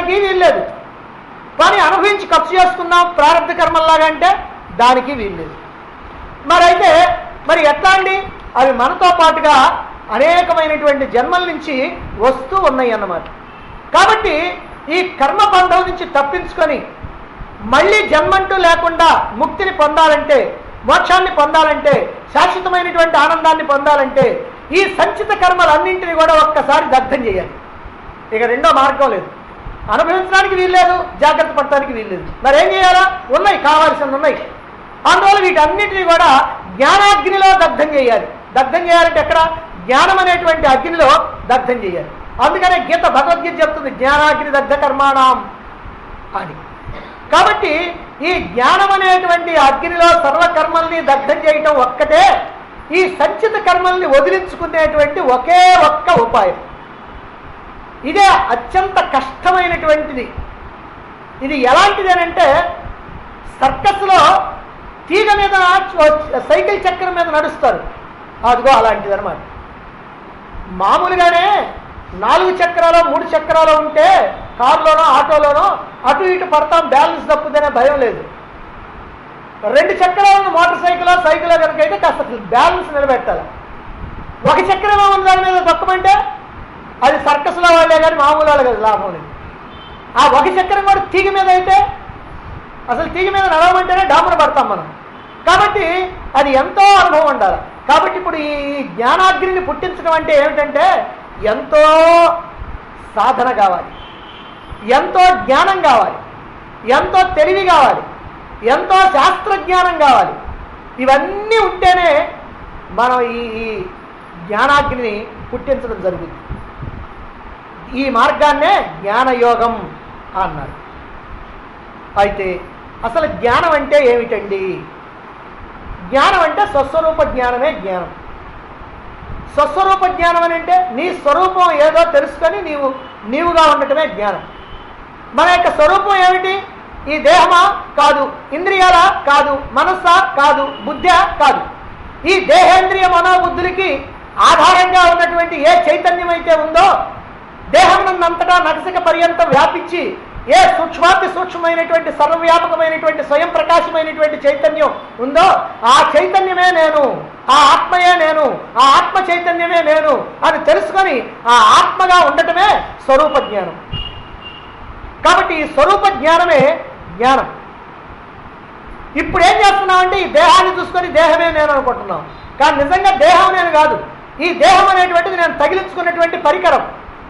అనుభవించడానికి వీల్లేదు కానీ అనుభవించి ఖర్చు చేసుకుందాం ప్రారంభ కర్మల్లాగా అంటే దానికి వీల్లేదు మరి అయితే మరి ఎట్లా అండి అవి మనతో పాటుగా అనేకమైనటువంటి జన్మల నుంచి వస్తూ ఉన్నాయి అన్నమాట కాబట్టి ఈ కర్మ బంధం నుంచి తప్పించుకొని మళ్ళీ జన్మంటూ లేకుండా ముక్తిని పొందాలంటే మోక్షాన్ని పొందాలంటే శాశ్వతమైనటువంటి ఆనందాన్ని పొందాలంటే ఈ సంచిత కర్మలన్నింటినీ కూడా ఒక్కసారి దగ్ధం చేయాలి ఇక రెండో మార్గం లేదు అనుభవించడానికి వీల్లేదు జాగ్రత్త పడటానికి వీల్లేదు మరి ఏం చేయాలా ఉన్నాయి కావాల్సిన ఉన్నాయి అందువల్ల వీటన్నిటిని కూడా జ్ఞానాగ్నిలో దగ్ధం చేయాలి దగ్ధం చేయాలంటే ఎక్కడ జ్ఞానం అనేటువంటి అగ్నిలో దగ్ధం చేయాలి అందుకనే గీత భగవద్గీత చెప్తుంది జ్ఞానాగ్ని దగ్ధ కర్మాణం అని కాబట్టి ఈ జ్ఞానం అనేటువంటి అగ్నిలో సర్వకర్మల్ని దగ్ధం చేయటం ఒక్కటే ఈ సంచిత కర్మల్ని వదిలించుకునేటువంటి ఒకే ఒక్క ఉపాయం ఇదే అత్యంత కష్టమైనటువంటిది ఇది ఎలాంటిది అని అంటే సర్కస్లో తీగ మీద చ- సైకిల్ చక్రం మీద నడుస్తారు అదిగో అలాంటిది అనమాట మామూలుగానే నాలుగు చక్రాలు మూడు చక్రాలు ఉంటే కారులోనో ఆటోలోనో అటు ఇటు పడతాం బ్యాలెన్స్ తప్పుదనే భయం లేదు రెండు చక్రాలను మోటార్ సైకిల్ సైకిల్ కనుక అయితే కాస్త బ్యాలెన్స్ నిలబెట్టాలి ఒక చక్రం ఉంది దాని మీద తొక్కమంటే అది సర్కస్లో వాళ్ళే కానీ మామూలు వాళ్ళు కదా లాభం లేదు ఆ ఒక చక్రం కూడా తీగ మీద అయితే అసలు తీగ మీద నడవమంటేనే డామున పడతాం మనం కాబట్టి అది ఎంతో అనుభవం ఉండాలి కాబట్టి ఇప్పుడు ఈ జ్ఞానాగ్నిని పుట్టించడం అంటే ఏమిటంటే ఎంతో సాధన కావాలి ఎంతో జ్ఞానం కావాలి ఎంతో తెలివి కావాలి ఎంతో శాస్త్రజ్ఞానం కావాలి ఇవన్నీ ఉంటేనే మనం ఈ ఈ జ్ఞానాగ్నిని పుట్టించడం జరుగుతుంది ఈ మార్గాన్నే జ్ఞానయోగం అన్నారు అయితే అసలు జ్ఞానం అంటే ఏమిటండి జ్ఞానం అంటే స్వస్వరూప జ్ఞానమే జ్ఞానం స్వస్వరూప జ్ఞానం అని అంటే నీ స్వరూపం ఏదో తెలుసుకొని నీవు నీవుగా ఉండటమే జ్ఞానం మన యొక్క స్వరూపం ఏమిటి ఈ దేహమా కాదు ఇంద్రియాల కాదు మనస్సా కాదు బుద్ధా కాదు ఈ దేహేంద్రియ మనోబుద్ధులకి ఆధారంగా ఉన్నటువంటి ఏ చైతన్యం అయితే ఉందో దేహం నంతటా నగసిక పర్యంతం వ్యాపించి ఏ సూక్ష్మాతి సూక్ష్మమైనటువంటి సర్వవ్యాపకమైనటువంటి స్వయం ప్రకాశమైనటువంటి చైతన్యం ఉందో ఆ చైతన్యమే నేను ఆ ఆత్మయే నేను ఆ ఆత్మ చైతన్యమే నేను అని తెలుసుకొని ఆ ఆత్మగా ఉండటమే స్వరూప జ్ఞానం కాబట్టి ఈ స్వరూప జ్ఞానమే జ్ఞానం ఇప్పుడు ఏం చేస్తున్నామంటే ఈ దేహాన్ని చూసుకొని దేహమే నేను అనుకుంటున్నాం కానీ నిజంగా దేహం నేను కాదు ఈ దేహం అనేటువంటిది నేను తగిలించుకున్నటువంటి పరికరం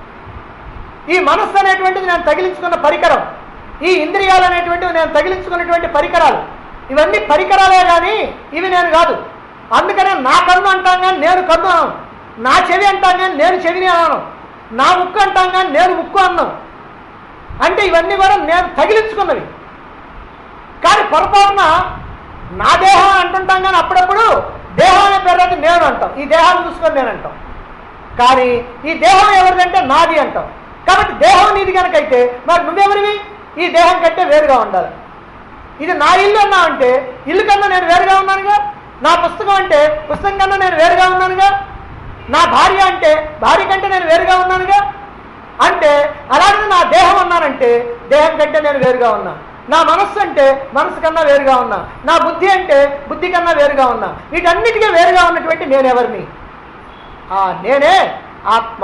ఈ మనస్సు అనేటువంటిది నేను తగిలించుకున్న పరికరం ఈ ఇంద్రియాలు అనేటువంటివి నేను తగిలించుకున్నటువంటి పరికరాలు ఇవన్నీ పరికరాలే కానీ ఇవి నేను కాదు అందుకనే నా కన్ను అంటాం కానీ నేను కన్ను అన్నాను నా చెవి అంటాం కానీ నేను చెవిని అన్నాను నా ముక్కు అంటాం కానీ నేను ముక్కు అన్నాను అంటే ఇవన్నీ కూడా నేను తగిలించుకున్నవి కానీ పొరపాటున నా దేహం అంటుంటాం కానీ అప్పుడప్పుడు దేహం అనే పేరు అయితే నేను అంటాం ఈ దేహాన్ని చూసుకొని నేను అంటాం కానీ ఈ దేహం ఎవరిదంటే నాది అంటాం కాబట్టి దేహం నీది కనుకైతే మరి నువ్వెవరివి ఈ దేహం కంటే వేరుగా ఉండాలి ఇది నా ఇల్లు అన్నా అంటే ఇల్లు కన్నా నేను వేరుగా ఉన్నానుగా నా పుస్తకం అంటే పుస్తకం కన్నా నేను వేరుగా ఉన్నానుగా నా భార్య అంటే భార్య కంటే నేను వేరుగా ఉన్నానుగా అంటే అలాగే నా దేహం అన్నానంటే దేహం కంటే నేను వేరుగా ఉన్నా నా మనస్సు అంటే మనసు కన్నా వేరుగా ఉన్నా నా బుద్ధి అంటే బుద్ధి కన్నా వేరుగా ఉన్నా వీటన్నిటికీ వేరుగా ఉన్నటువంటి నేనెవరిని ఆ నేనే ఆత్మ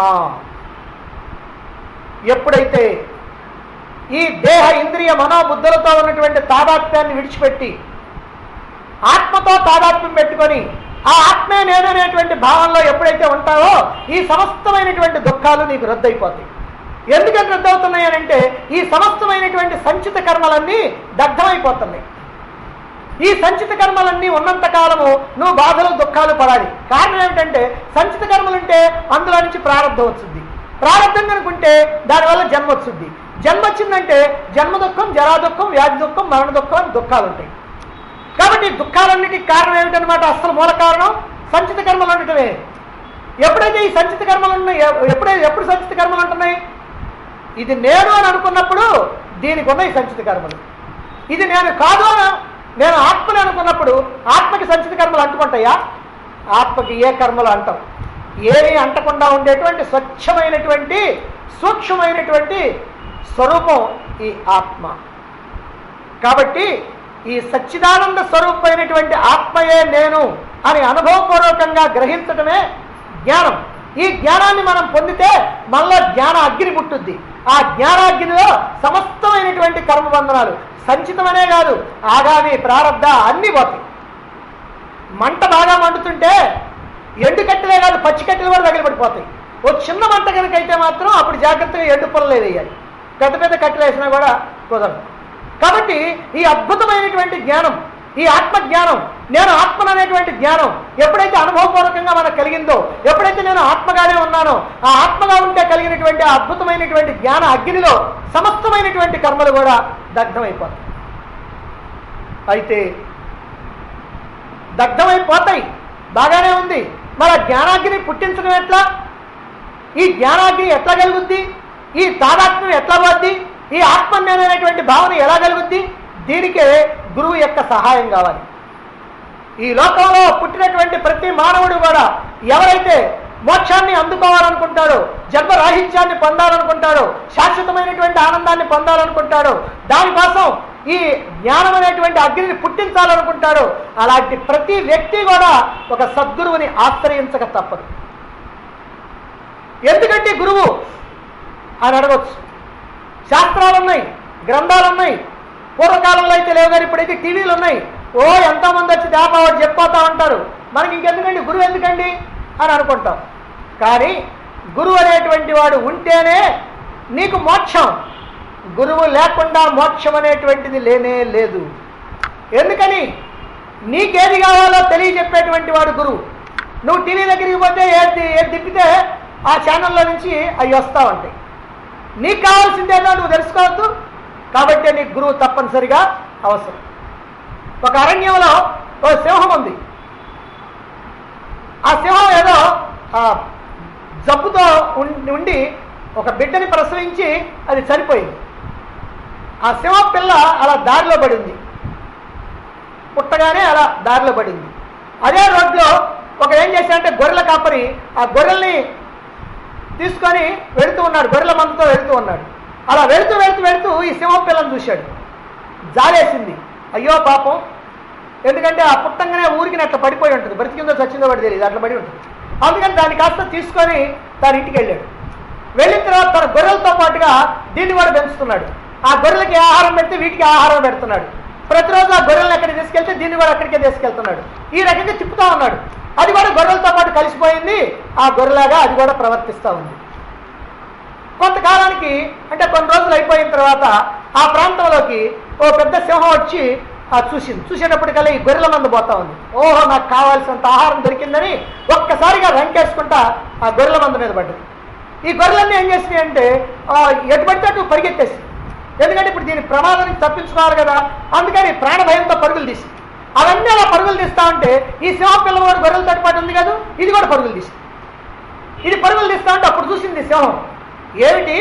ఎప్పుడైతే ఈ దేహ ఇంద్రియ మనోబుద్ధులతో ఉన్నటువంటి తాదాత్మ్యాన్ని విడిచిపెట్టి ఆత్మతో తాదాత్మ్యం పెట్టుకొని ఆ ఆత్మే నేననేటువంటి భావంలో ఎప్పుడైతే ఉంటావో ఈ సమస్తమైనటువంటి దుఃఖాలు నీకు రద్దయిపోతాయి ఎందుకని రద్దవుతున్నాయి అని అంటే ఈ సమస్తమైనటువంటి సంచిత కర్మలన్నీ దగ్ధమైపోతున్నాయి ఈ సంచిత కర్మలన్నీ ఉన్నంత కాలము నువ్వు బాధలు దుఃఖాలు పడాలి కారణం ఏమిటంటే సంచిత కర్మలుంటే అందులో నుంచి ప్రారంభం వచ్చింది ప్రారంభం కనుకుంటే దానివల్ల జన్మ వచ్చింది జన్మ వచ్చిందంటే జన్మ దుఃఖం జరా దుఃఖం వ్యాధి దుఃఖం మరణ దుఃఖం అని దుఃఖాలు ఉంటాయి కాబట్టి ఈ దుఃఖాలన్నిటికీ కారణం ఏమిటనమాట అసలు మూల కారణం సంచిత కర్మలు ఉండటమే ఎప్పుడైతే ఈ సంచిత కర్మలు ఉన్నాయి ఎ- ఎప్పుడైతే ఎప్పుడు సంచిత కర్మలు ఉంటున్నాయి ఇది నేను అని అనుకున్నప్పుడు దీనికి ఉన్నాయి సంచిత కర్మలు ఇది నేను కాదు అని నేను ఆత్మని అనుకున్నప్పుడు ఆత్మకి సంచిత కర్మలు అంటుకుంటాయా ఆత్మకి ఏ కర్మలు అంటాం ఏమీ అంటకుండా ఉండేటువంటి స్వచ్ఛమైనటువంటి సూక్ష్మమైనటువంటి స్వరూపం ఈ ఆత్మ కాబట్టి ఈ సచ్చిదానంద స్వరూపమైనటువంటి ఆత్మయే నేను అని అనుభవపూర్వకంగా గ్రహించటమే జ్ఞానం ఈ జ్ఞానాన్ని మనం పొందితే మనలో జ్ఞాన అగ్ని పుట్టుద్ది ఆ జ్ఞానాగ్నిలో సమస్తమైనటువంటి కర్మబంధనాలు సంచితమనే కాదు ఆగామి ప్రారంధ అన్నీ పోతాయి మంట బాగా మండుతుంటే ఎండు కట్టెలే కాదు పచ్చి కట్టెలు కూడా తగిలిపడిపోతాయి ఓ చిన్న మంట కనుక అయితే మాత్రం అప్పుడు జాగ్రత్తగా ఎండు పొలలే వేయాలి పెద్ద పెద్ద కట్టెలు వేసినా కూడా కుదరదు కాబట్టి ఈ అద్భుతమైనటువంటి జ్ఞానం ఈ ఆత్మ జ్ఞానం నేను ఆత్మను అనేటువంటి జ్ఞానం ఎప్పుడైతే అనుభవపూర్వకంగా మనకు కలిగిందో ఎప్పుడైతే నేను ఆత్మగానే ఉన్నానో ఆ ఆత్మగా ఉంటే కలిగినటువంటి ఆ అద్భుతమైనటువంటి జ్ఞాన అగ్నిలో సమస్తమైనటువంటి కర్మలు కూడా దగ్ధమైపోతాయి అయితే దగ్ధమైపోతాయి బాగానే ఉంది మరి ఆ జ్ఞానాగ్ని పుట్టించడం ఎట్లా ఈ జ్ఞానాగ్ని ఎట్లా కలుగుద్ది ఈ తాదాత్మ్యం ఎట్లా పోద్ది ఈ ఆత్మజ్ఞానం అనేటువంటి భావన ఎలా కలుగుద్ది దీనికే గురువు యొక్క సహాయం కావాలి ఈ లోకంలో పుట్టినటువంటి ప్రతి మానవుడు కూడా ఎవరైతే మోక్షాన్ని అందుకోవాలనుకుంటాడో జన్మ రాహిత్యాన్ని పొందాలనుకుంటాడో శాశ్వతమైనటువంటి ఆనందాన్ని పొందాలనుకుంటాడో దానికోసం ఈ జ్ఞానం అనేటువంటి అగ్నిని పుట్టించాలనుకుంటాడో అలాంటి ప్రతి వ్యక్తి కూడా ఒక సద్గురువుని ఆశ్రయించక తప్పదు ఎందుకంటే గురువు అని అడగచ్చు శాస్త్రాలు ఉన్నాయి గ్రంథాలు ఉన్నాయి పూర్వకాలంలో అయితే లేవు కానీ ఇప్పుడైతే టీవీలు ఉన్నాయి ఓ ఎంతోమంది వచ్చి దేపావాడు చెప్పిపోతా ఉంటారు మనకి ఇంకెందుకండి గురువు ఎందుకండి అని అనుకుంటాం కానీ గురువు అనేటువంటి వాడు ఉంటేనే నీకు మోక్షం గురువు లేకుండా మోక్షం అనేటువంటిది లేనే లేదు ఎందుకని నీకేది కావాలో తెలియజెప్పేటువంటి వాడు గురువు నువ్వు టీవీ దగ్గరికి పోతే ఏది ఏది తిప్పితే ఆ ఛానల్లో నుంచి అవి వస్తూ ఉంటాయి నీకు కావాల్సిందేదో నువ్వు తెలుసుకోవద్దు కాబట్టి నీకు గురువు తప్పనిసరిగా అవసరం ఒక అరణ్యంలో ఒక సింహం ఉంది ఆ సింహం ఏదో ఆ, జబ్బుతో ఉం- ఉండి ఒక బిడ్డని ప్రసవించి అది చనిపోయింది ఆ సింహం పిల్ల అలా దారిలో పడింది పుట్టగానే అలా దారిలో పడింది అదే రోడ్లో ఒక ఏం చేశాడంటే గొర్రెల కాపరి ఆ గొర్రెల్ని తీసుకొని వెళుతూ ఉన్నాడు గొర్రెల మందతో వెళుతూ ఉన్నాడు అలా వెళుతూ వెళుతూ వెళుతూ ఈ సింహం పిల్లని చూశాడు జాలేసింది అయ్యో పాపం ఎందుకంటే ఆ పుట్టంగానే ఊరికి అట్లా పడిపోయి ఉంటుంది బ్రతికిందో చచ్చిందో వాడు తెలియదు అట్లా పడి ఉంటుంది అందుకని దాన్ని కాస్త తీసుకొని తన ఇంటికి వెళ్ళాడు వెళ్ళిన తర్వాత తన గొర్రెలతో పాటుగా దీన్ని కూడా పెంచుతున్నాడు ఆ గొర్రెలకి ఆహారం పెడితే వీటికి ఆహారం పెడుతున్నాడు ప్రతిరోజు ఆ గొర్రెలను ఎక్కడికి తీసుకెళ్తే దీన్ని కూడా అక్కడికే తీసుకెళ్తున్నాడు ఈ రకంగా తిప్పుతా ఉన్నాడు అది కూడా గొర్రెలతో పాటు కలిసిపోయింది ఆ గొర్రెలాగా అది కూడా ప్రవర్తిస్తూ ఉంది కొంతకాలానికి అంటే కొన్ని రోజులు అయిపోయిన తర్వాత ఆ ప్రాంతంలోకి ఓ పెద్ద సింహం వచ్చి ఆ చూసింది చూసేటప్పటికల్లా ఈ గొర్రెల మంద పోతా ఉంది ఓహో నాకు కావాల్సినంత ఆహారం దొరికిందని ఒక్కసారిగా రంకేసుకుంటా ఆ గొర్రెల మంద మీద పడ్డది ఈ గొర్రెలన్నీ ఏం చేసినాయి అంటే ఆ, ఎటు పడితే అటు పరిగెత్తేసి ఎందుకంటే ఇప్పుడు దీని ప్రమాదం నుంచి తప్పించుకోవాలి కదా అందుకని ప్రాణ భయంతో పరుగులు తీసి అవన్నీ అలా పరుగులు తీస్తా ఉంటే ఈ సింహం పిల్ల కూడా గొర్రెల తట్టుపాటు ఉంది కదా ఇది కూడా పరుగులు తీసి ఇది పరుగులు తీస్తా ఉంటే అప్పుడు చూసింది సింహం ఏమిటి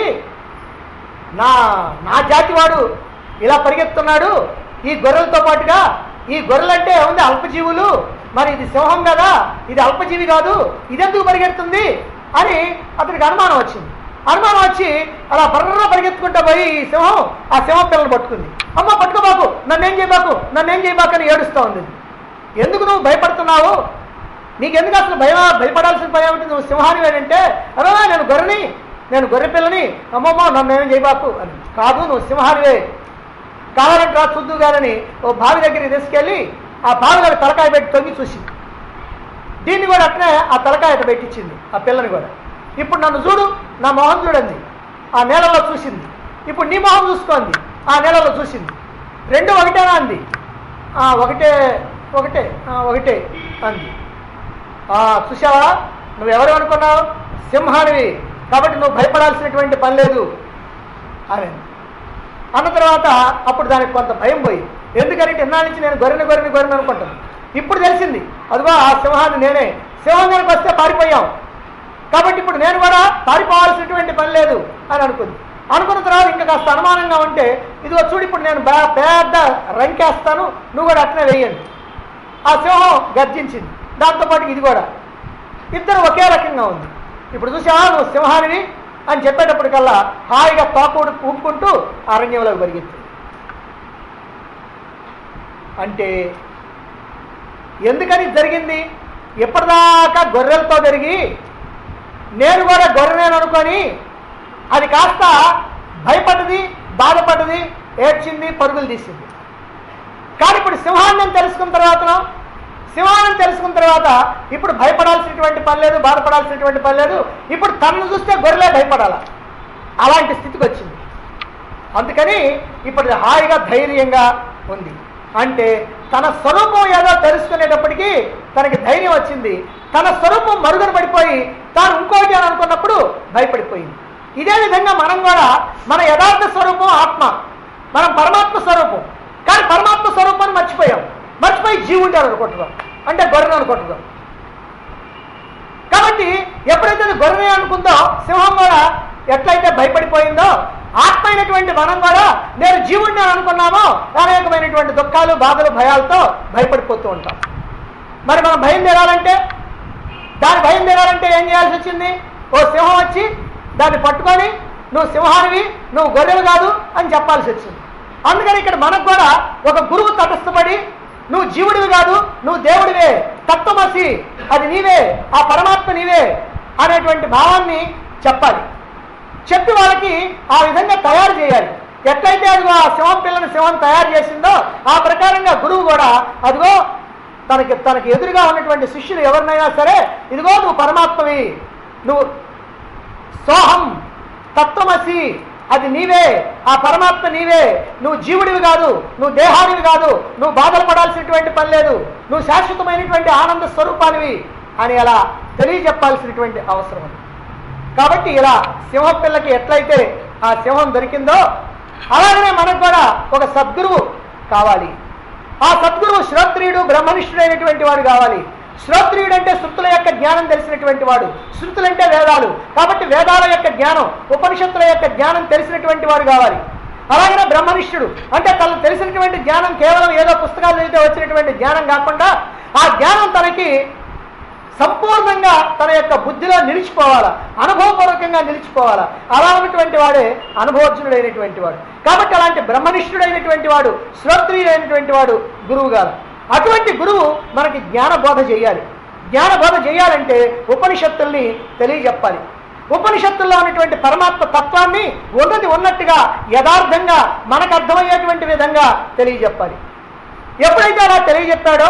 నా నా జాతి వాడు ఇలా పరిగెత్తున్నాడు ఈ గొర్రెలతో పాటుగా ఈ గొర్రెలంటే ఉంది అల్పజీవులు మరి ఇది సింహం కదా ఇది అల్పజీవి కాదు ఇదెందుకు పరిగెడుతుంది అని అతనికి అనుమానం వచ్చింది అనుమానం వచ్చి అలా బర్ర పరిగెత్తుకుంటా పోయి ఈ సింహం ఆ సింహం పిల్లలు పట్టుకుంది అమ్మ పట్టుకోబాకు నన్నేం చేయబాకు నన్నేం చేయబాకు అని ఏడుస్తూ ఉంది ఎందుకు నువ్వు భయపడుతున్నావు నీకెందుకు అసలు భయం భయపడాల్సిన భయం ఏమిటి నువ్వు సింహాని అంటే అరే నేను గొర్రెని నేను గొర్రె పిల్లని అమ్మమ్మ నన్ను ఏం చేయబాకు అని కాదు నువ్వు సింహానివే కావాలంటే రా చూద్దు గారని ఓ బావి దగ్గరికి తీసుకెళ్ళి ఆ బావిలో తలకాయ పెట్టి తొంగి చూసింది దీన్ని కూడా అట్నే ఆ తలకాయ అట్ట పెట్టించింది ఆ పిల్లని కూడా ఇప్పుడు నన్ను చూడు నా మొహం చూడండి ఆ నేలలో చూసింది ఇప్పుడు నీ మొహం చూసుకోండి ఆ నేలలో చూసింది రెండు ఒకటేనా అంది "ఆ, ఒకటే ఒకటే "ఆ, ఒకటే అంది "ఆ, చూసావా నువ్వెవరు అనుకున్నావు సింహానివి కాబట్టి నువ్వు భయపడాల్సినటువంటి పని లేదు అని అన్న తర్వాత అప్పుడు దానికి కొంత భయం పోయి ఎందుకంటే ఇన్నాళ్ళ నుంచి నేను గొర్రెని గొర్రెని గొర్రెని అనుకుంటాను ఇప్పుడు తెలిసింది అదిగో ఆ సింహాన్ని నేనే సింహం కనుక వస్తే పారిపోయాం కాబట్టి ఇప్పుడు నేను కూడా పారిపోవాల్సినటువంటి పని లేదు అని అనుకుంది అనుకున్న తర్వాత ఇంకా కాస్త అనుమానంగా ఉంటే ఇదిగో చూడు ఇప్పుడు నేను బా- పెద్ద రంకేస్తాను నువ్వు కూడా అట్నే వేయండి ఆ సింహం గర్జించింది దాంతోపాటు ఇది కూడా ఇద్దరు ఒకే రకంగా ఉంది ఇప్పుడు చూసావా నువ్వు సింహానివి అని చెప్పేటప్పటికల్లా హాయిగా తోక ఊపుకుంటూ అరణ్యంలోకి పరిగెత్తింది అంటే ఎందుకని జరిగింది ఇప్పటిదాకా గొర్రెలతో జరిగి నేను కూడా గొర్రెనేను అనుకొని అది కాస్త భయపడ్డది బాధపడ్డది ఏడ్చింది పరుగులు తీసింది కానీ ఇప్పుడు సింహాన్ని తెలుసుకున్న తర్వాత సింహాన్ని తెలుసుకున్న తర్వాత ఇప్పుడు భయపడాల్సినటువంటి పని లేదు బాధపడాల్సినటువంటి పని లేదు ఇప్పుడు తనను చూస్తే గొర్రెలే భయపడాల అలాంటి స్థితికి వచ్చింది అందుకని ఇప్పుడు హాయిగా ధైర్యంగా ఉంది అంటే తన స్వరూపం ఏదో తెలుసుకునేటప్పటికీ తనకి ధైర్యం వచ్చింది తన స్వరూపం మరుగున పడిపోయి తాను ఇంకోటి అని అనుకున్నప్పుడు భయపడిపోయింది ఇదే విధంగా మనం కూడా మన యథార్థ స్వరూపం ఆత్మ మనం పరమాత్మ స్వరూపం కానీ పరమాత్మ స్వరూపాన్ని మర్చిపోయాం మర్చిపోయి జీవుండి అని అనుకుంటున్నాం అంటే గొర్రెను అనుకుంటున్నాం కాబట్టి ఎప్పుడైతే అది గొర్రె అనుకుందో సింహం కూడా ఎట్లయితే భయపడిపోయిందో ఆత్మ అయినటువంటి మనం కూడా నేను జీవుడిని అని అనుకున్నామో అనేకమైనటువంటి దుఃఖాలు బాధలు భయాలతో భయపడిపోతూ ఉంటాం మరి మనం బయలుదేరాలంటే దాని బయలుదేరాలంటే ఏం చేయాల్సి వచ్చింది ఓ సింహం వచ్చి దాన్ని పట్టుకొని నువ్వు సింహానివి నువ్వు గొర్రెలు కాదు అని చెప్పాల్సి వచ్చింది అందుకని ఇక్కడ మనకు కూడా ఒక గురువు తటస్థపడి నువ్వు జీవుడివి కాదు నువ్వు దేవుడివే తత్వమసి అది నీవే ఆ పరమాత్మ నీవే అనేటువంటి భావాన్ని చెప్పాలి చెప్పి వాళ్ళకి ఆ విధంగా తయారు చేయాలి ఎట్లయితే అదిగో ఆ సింహం పిల్లని సింహం తయారు చేసిందో ఆ ప్రకారంగా గురువు కూడా అదిగో తనకి తనకి ఎదురుగా ఉన్నటువంటి శిష్యులు ఎవరినైనా సరే ఇదిగో నువ్వు పరమాత్మవి నువ్వు సోహం తత్వమసి అది నీవే ఆ పరమాత్మ నీవే నువ్వు జీవుడివి కాదు నువ్వు దేహానివి కాదు నువ్వు బాధలు పడాల్సినటువంటి పని లేదు నువ్వు శాశ్వతమైనటువంటి ఆనంద స్వరూపానివి అని అలా తెలియజెప్పాల్సినటువంటి అవసరం ఉంది కాబట్టి ఇలా సింహం పిల్లకి ఎట్లయితే ఆ సింహం దొరికిందో అలాగనే మనకు కూడా ఒక సద్గురువు కావాలి ఆ సద్గురువు శ్రోత్రియుడు బ్రహ్మనిష్ఠుడైనటువంటి వాడు కావాలి శ్రోత్రియుడు అంటే శృతుల యొక్క జ్ఞానం తెలిసినటువంటి వాడు శృతులంటే వేదాలు కాబట్టి వేదాల యొక్క జ్ఞానం ఉపనిషత్తుల యొక్క జ్ఞానం తెలిసినటువంటి వాడు కావాలి అలాగనే బ్రహ్మనిష్ఠుడు అంటే తనకు తెలిసినటువంటి జ్ఞానం కేవలం ఏదో పుస్తకాలు చదివితే వచ్చినటువంటి జ్ఞానం కాకుండా ఆ జ్ఞానం తనకి సంపూర్ణంగా తన యొక్క బుద్ధిలో నిలిచిపోవాలా అనుభవపూర్వకంగా నిలిచిపోవాలా అలా ఉన్నటువంటి వాడే అనుభవజ్ఞుడైనటువంటి వాడు కాబట్టి అలాంటి బ్రహ్మనిష్ఠుడైనటువంటి వాడు శ్రోత్రియుడైనటువంటి వాడు గురువు గారు అటువంటి గురువు మనకి జ్ఞాన బోధ చేయాలి జ్ఞాన బోధ చేయాలంటే ఉపనిషత్తుల్ని తెలియజెప్పాలి ఉపనిషత్తుల్లో ఉన్నటువంటి పరమాత్మ తత్వాన్ని ఉన్నది ఉన్నట్టుగా యథార్థంగా మనకు అర్థమయ్యేటువంటి విధంగా తెలియజెప్పాలి ఎప్పుడైతే అలా తెలియజెప్పాడో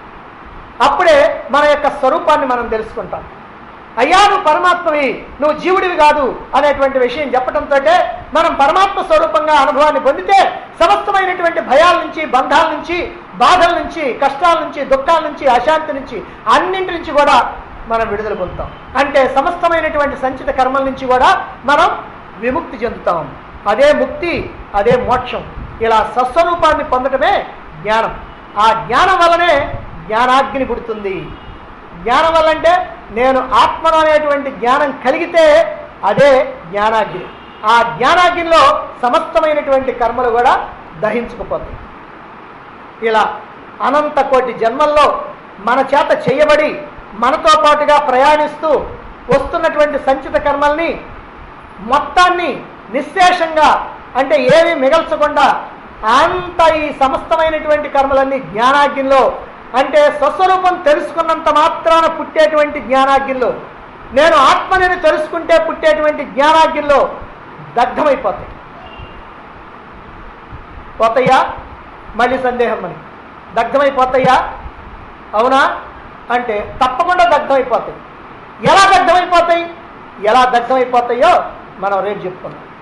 అప్పుడే మన యొక్క స్వరూపాన్ని మనం తెలుసుకుంటాం అయ్యా నువ్వు పరమాత్మవి నువ్వు జీవుడివి కాదు అనేటువంటి విషయం చెప్పడంతో మనం పరమాత్మ స్వరూపంగా అనుభవాన్ని పొందితే సమస్తమైనటువంటి భయాల నుంచి బంధాల నుంచి బాధల నుంచి కష్టాల నుంచి దుఃఖాల నుంచి అశాంతి నుంచి అన్నింటి నుంచి కూడా మనం విడుదల పొందుతాం అంటే సమస్తమైనటువంటి సంచిత కర్మల నుంచి కూడా మనం విముక్తి చెందుతాం అదే ముక్తి అదే మోక్షం ఇలా సస్వరూపాన్ని పొందటమే జ్ఞానం ఆ జ్ఞానం వల్లనే జ్ఞానాగ్ని పుడుతుంది జ్ఞానం వల్ల అంటే నేను ఆత్మను అనేటువంటి జ్ఞానం కలిగితే అదే జ్ఞానాగ్ని ఆ జ్ఞానాగ్నిలో సమస్తమైనటువంటి కర్మలు కూడా దహించుకుపోతాయి ఇలా అనంత కోటి జన్మల్లో మన చేత చేయబడి మనతో పాటుగా ప్రయాణిస్తూ వస్తున్నటువంటి సంచిత కర్మల్ని మొత్తాన్ని నిశ్శేషంగా అంటే ఏమీ మిగల్చకుండా అంత ఈ సమస్తమైనటువంటి కర్మలన్నీ జ్ఞానాగ్నిలో అంటే స్వస్వరూపం తెలుసుకున్నంత మాత్రాన పుట్టేటువంటి జ్ఞానాగ్నిలో నేను ఆత్మని తెలుసుకుంటే పుట్టేటువంటి జ్ఞానాగ్నిలో దగ్ధమైపోతాయి పోతాయా మళ్ళీ సందేహం మనకి దగ్ధమైపోతాయా అవునా అంటే తప్పకుండా దగ్ధమైపోతాయి ఎలా దగ్ధమైపోతాయి ఎలా దగ్ధమైపోతాయో మనం రేపు చెప్పుకున్నాం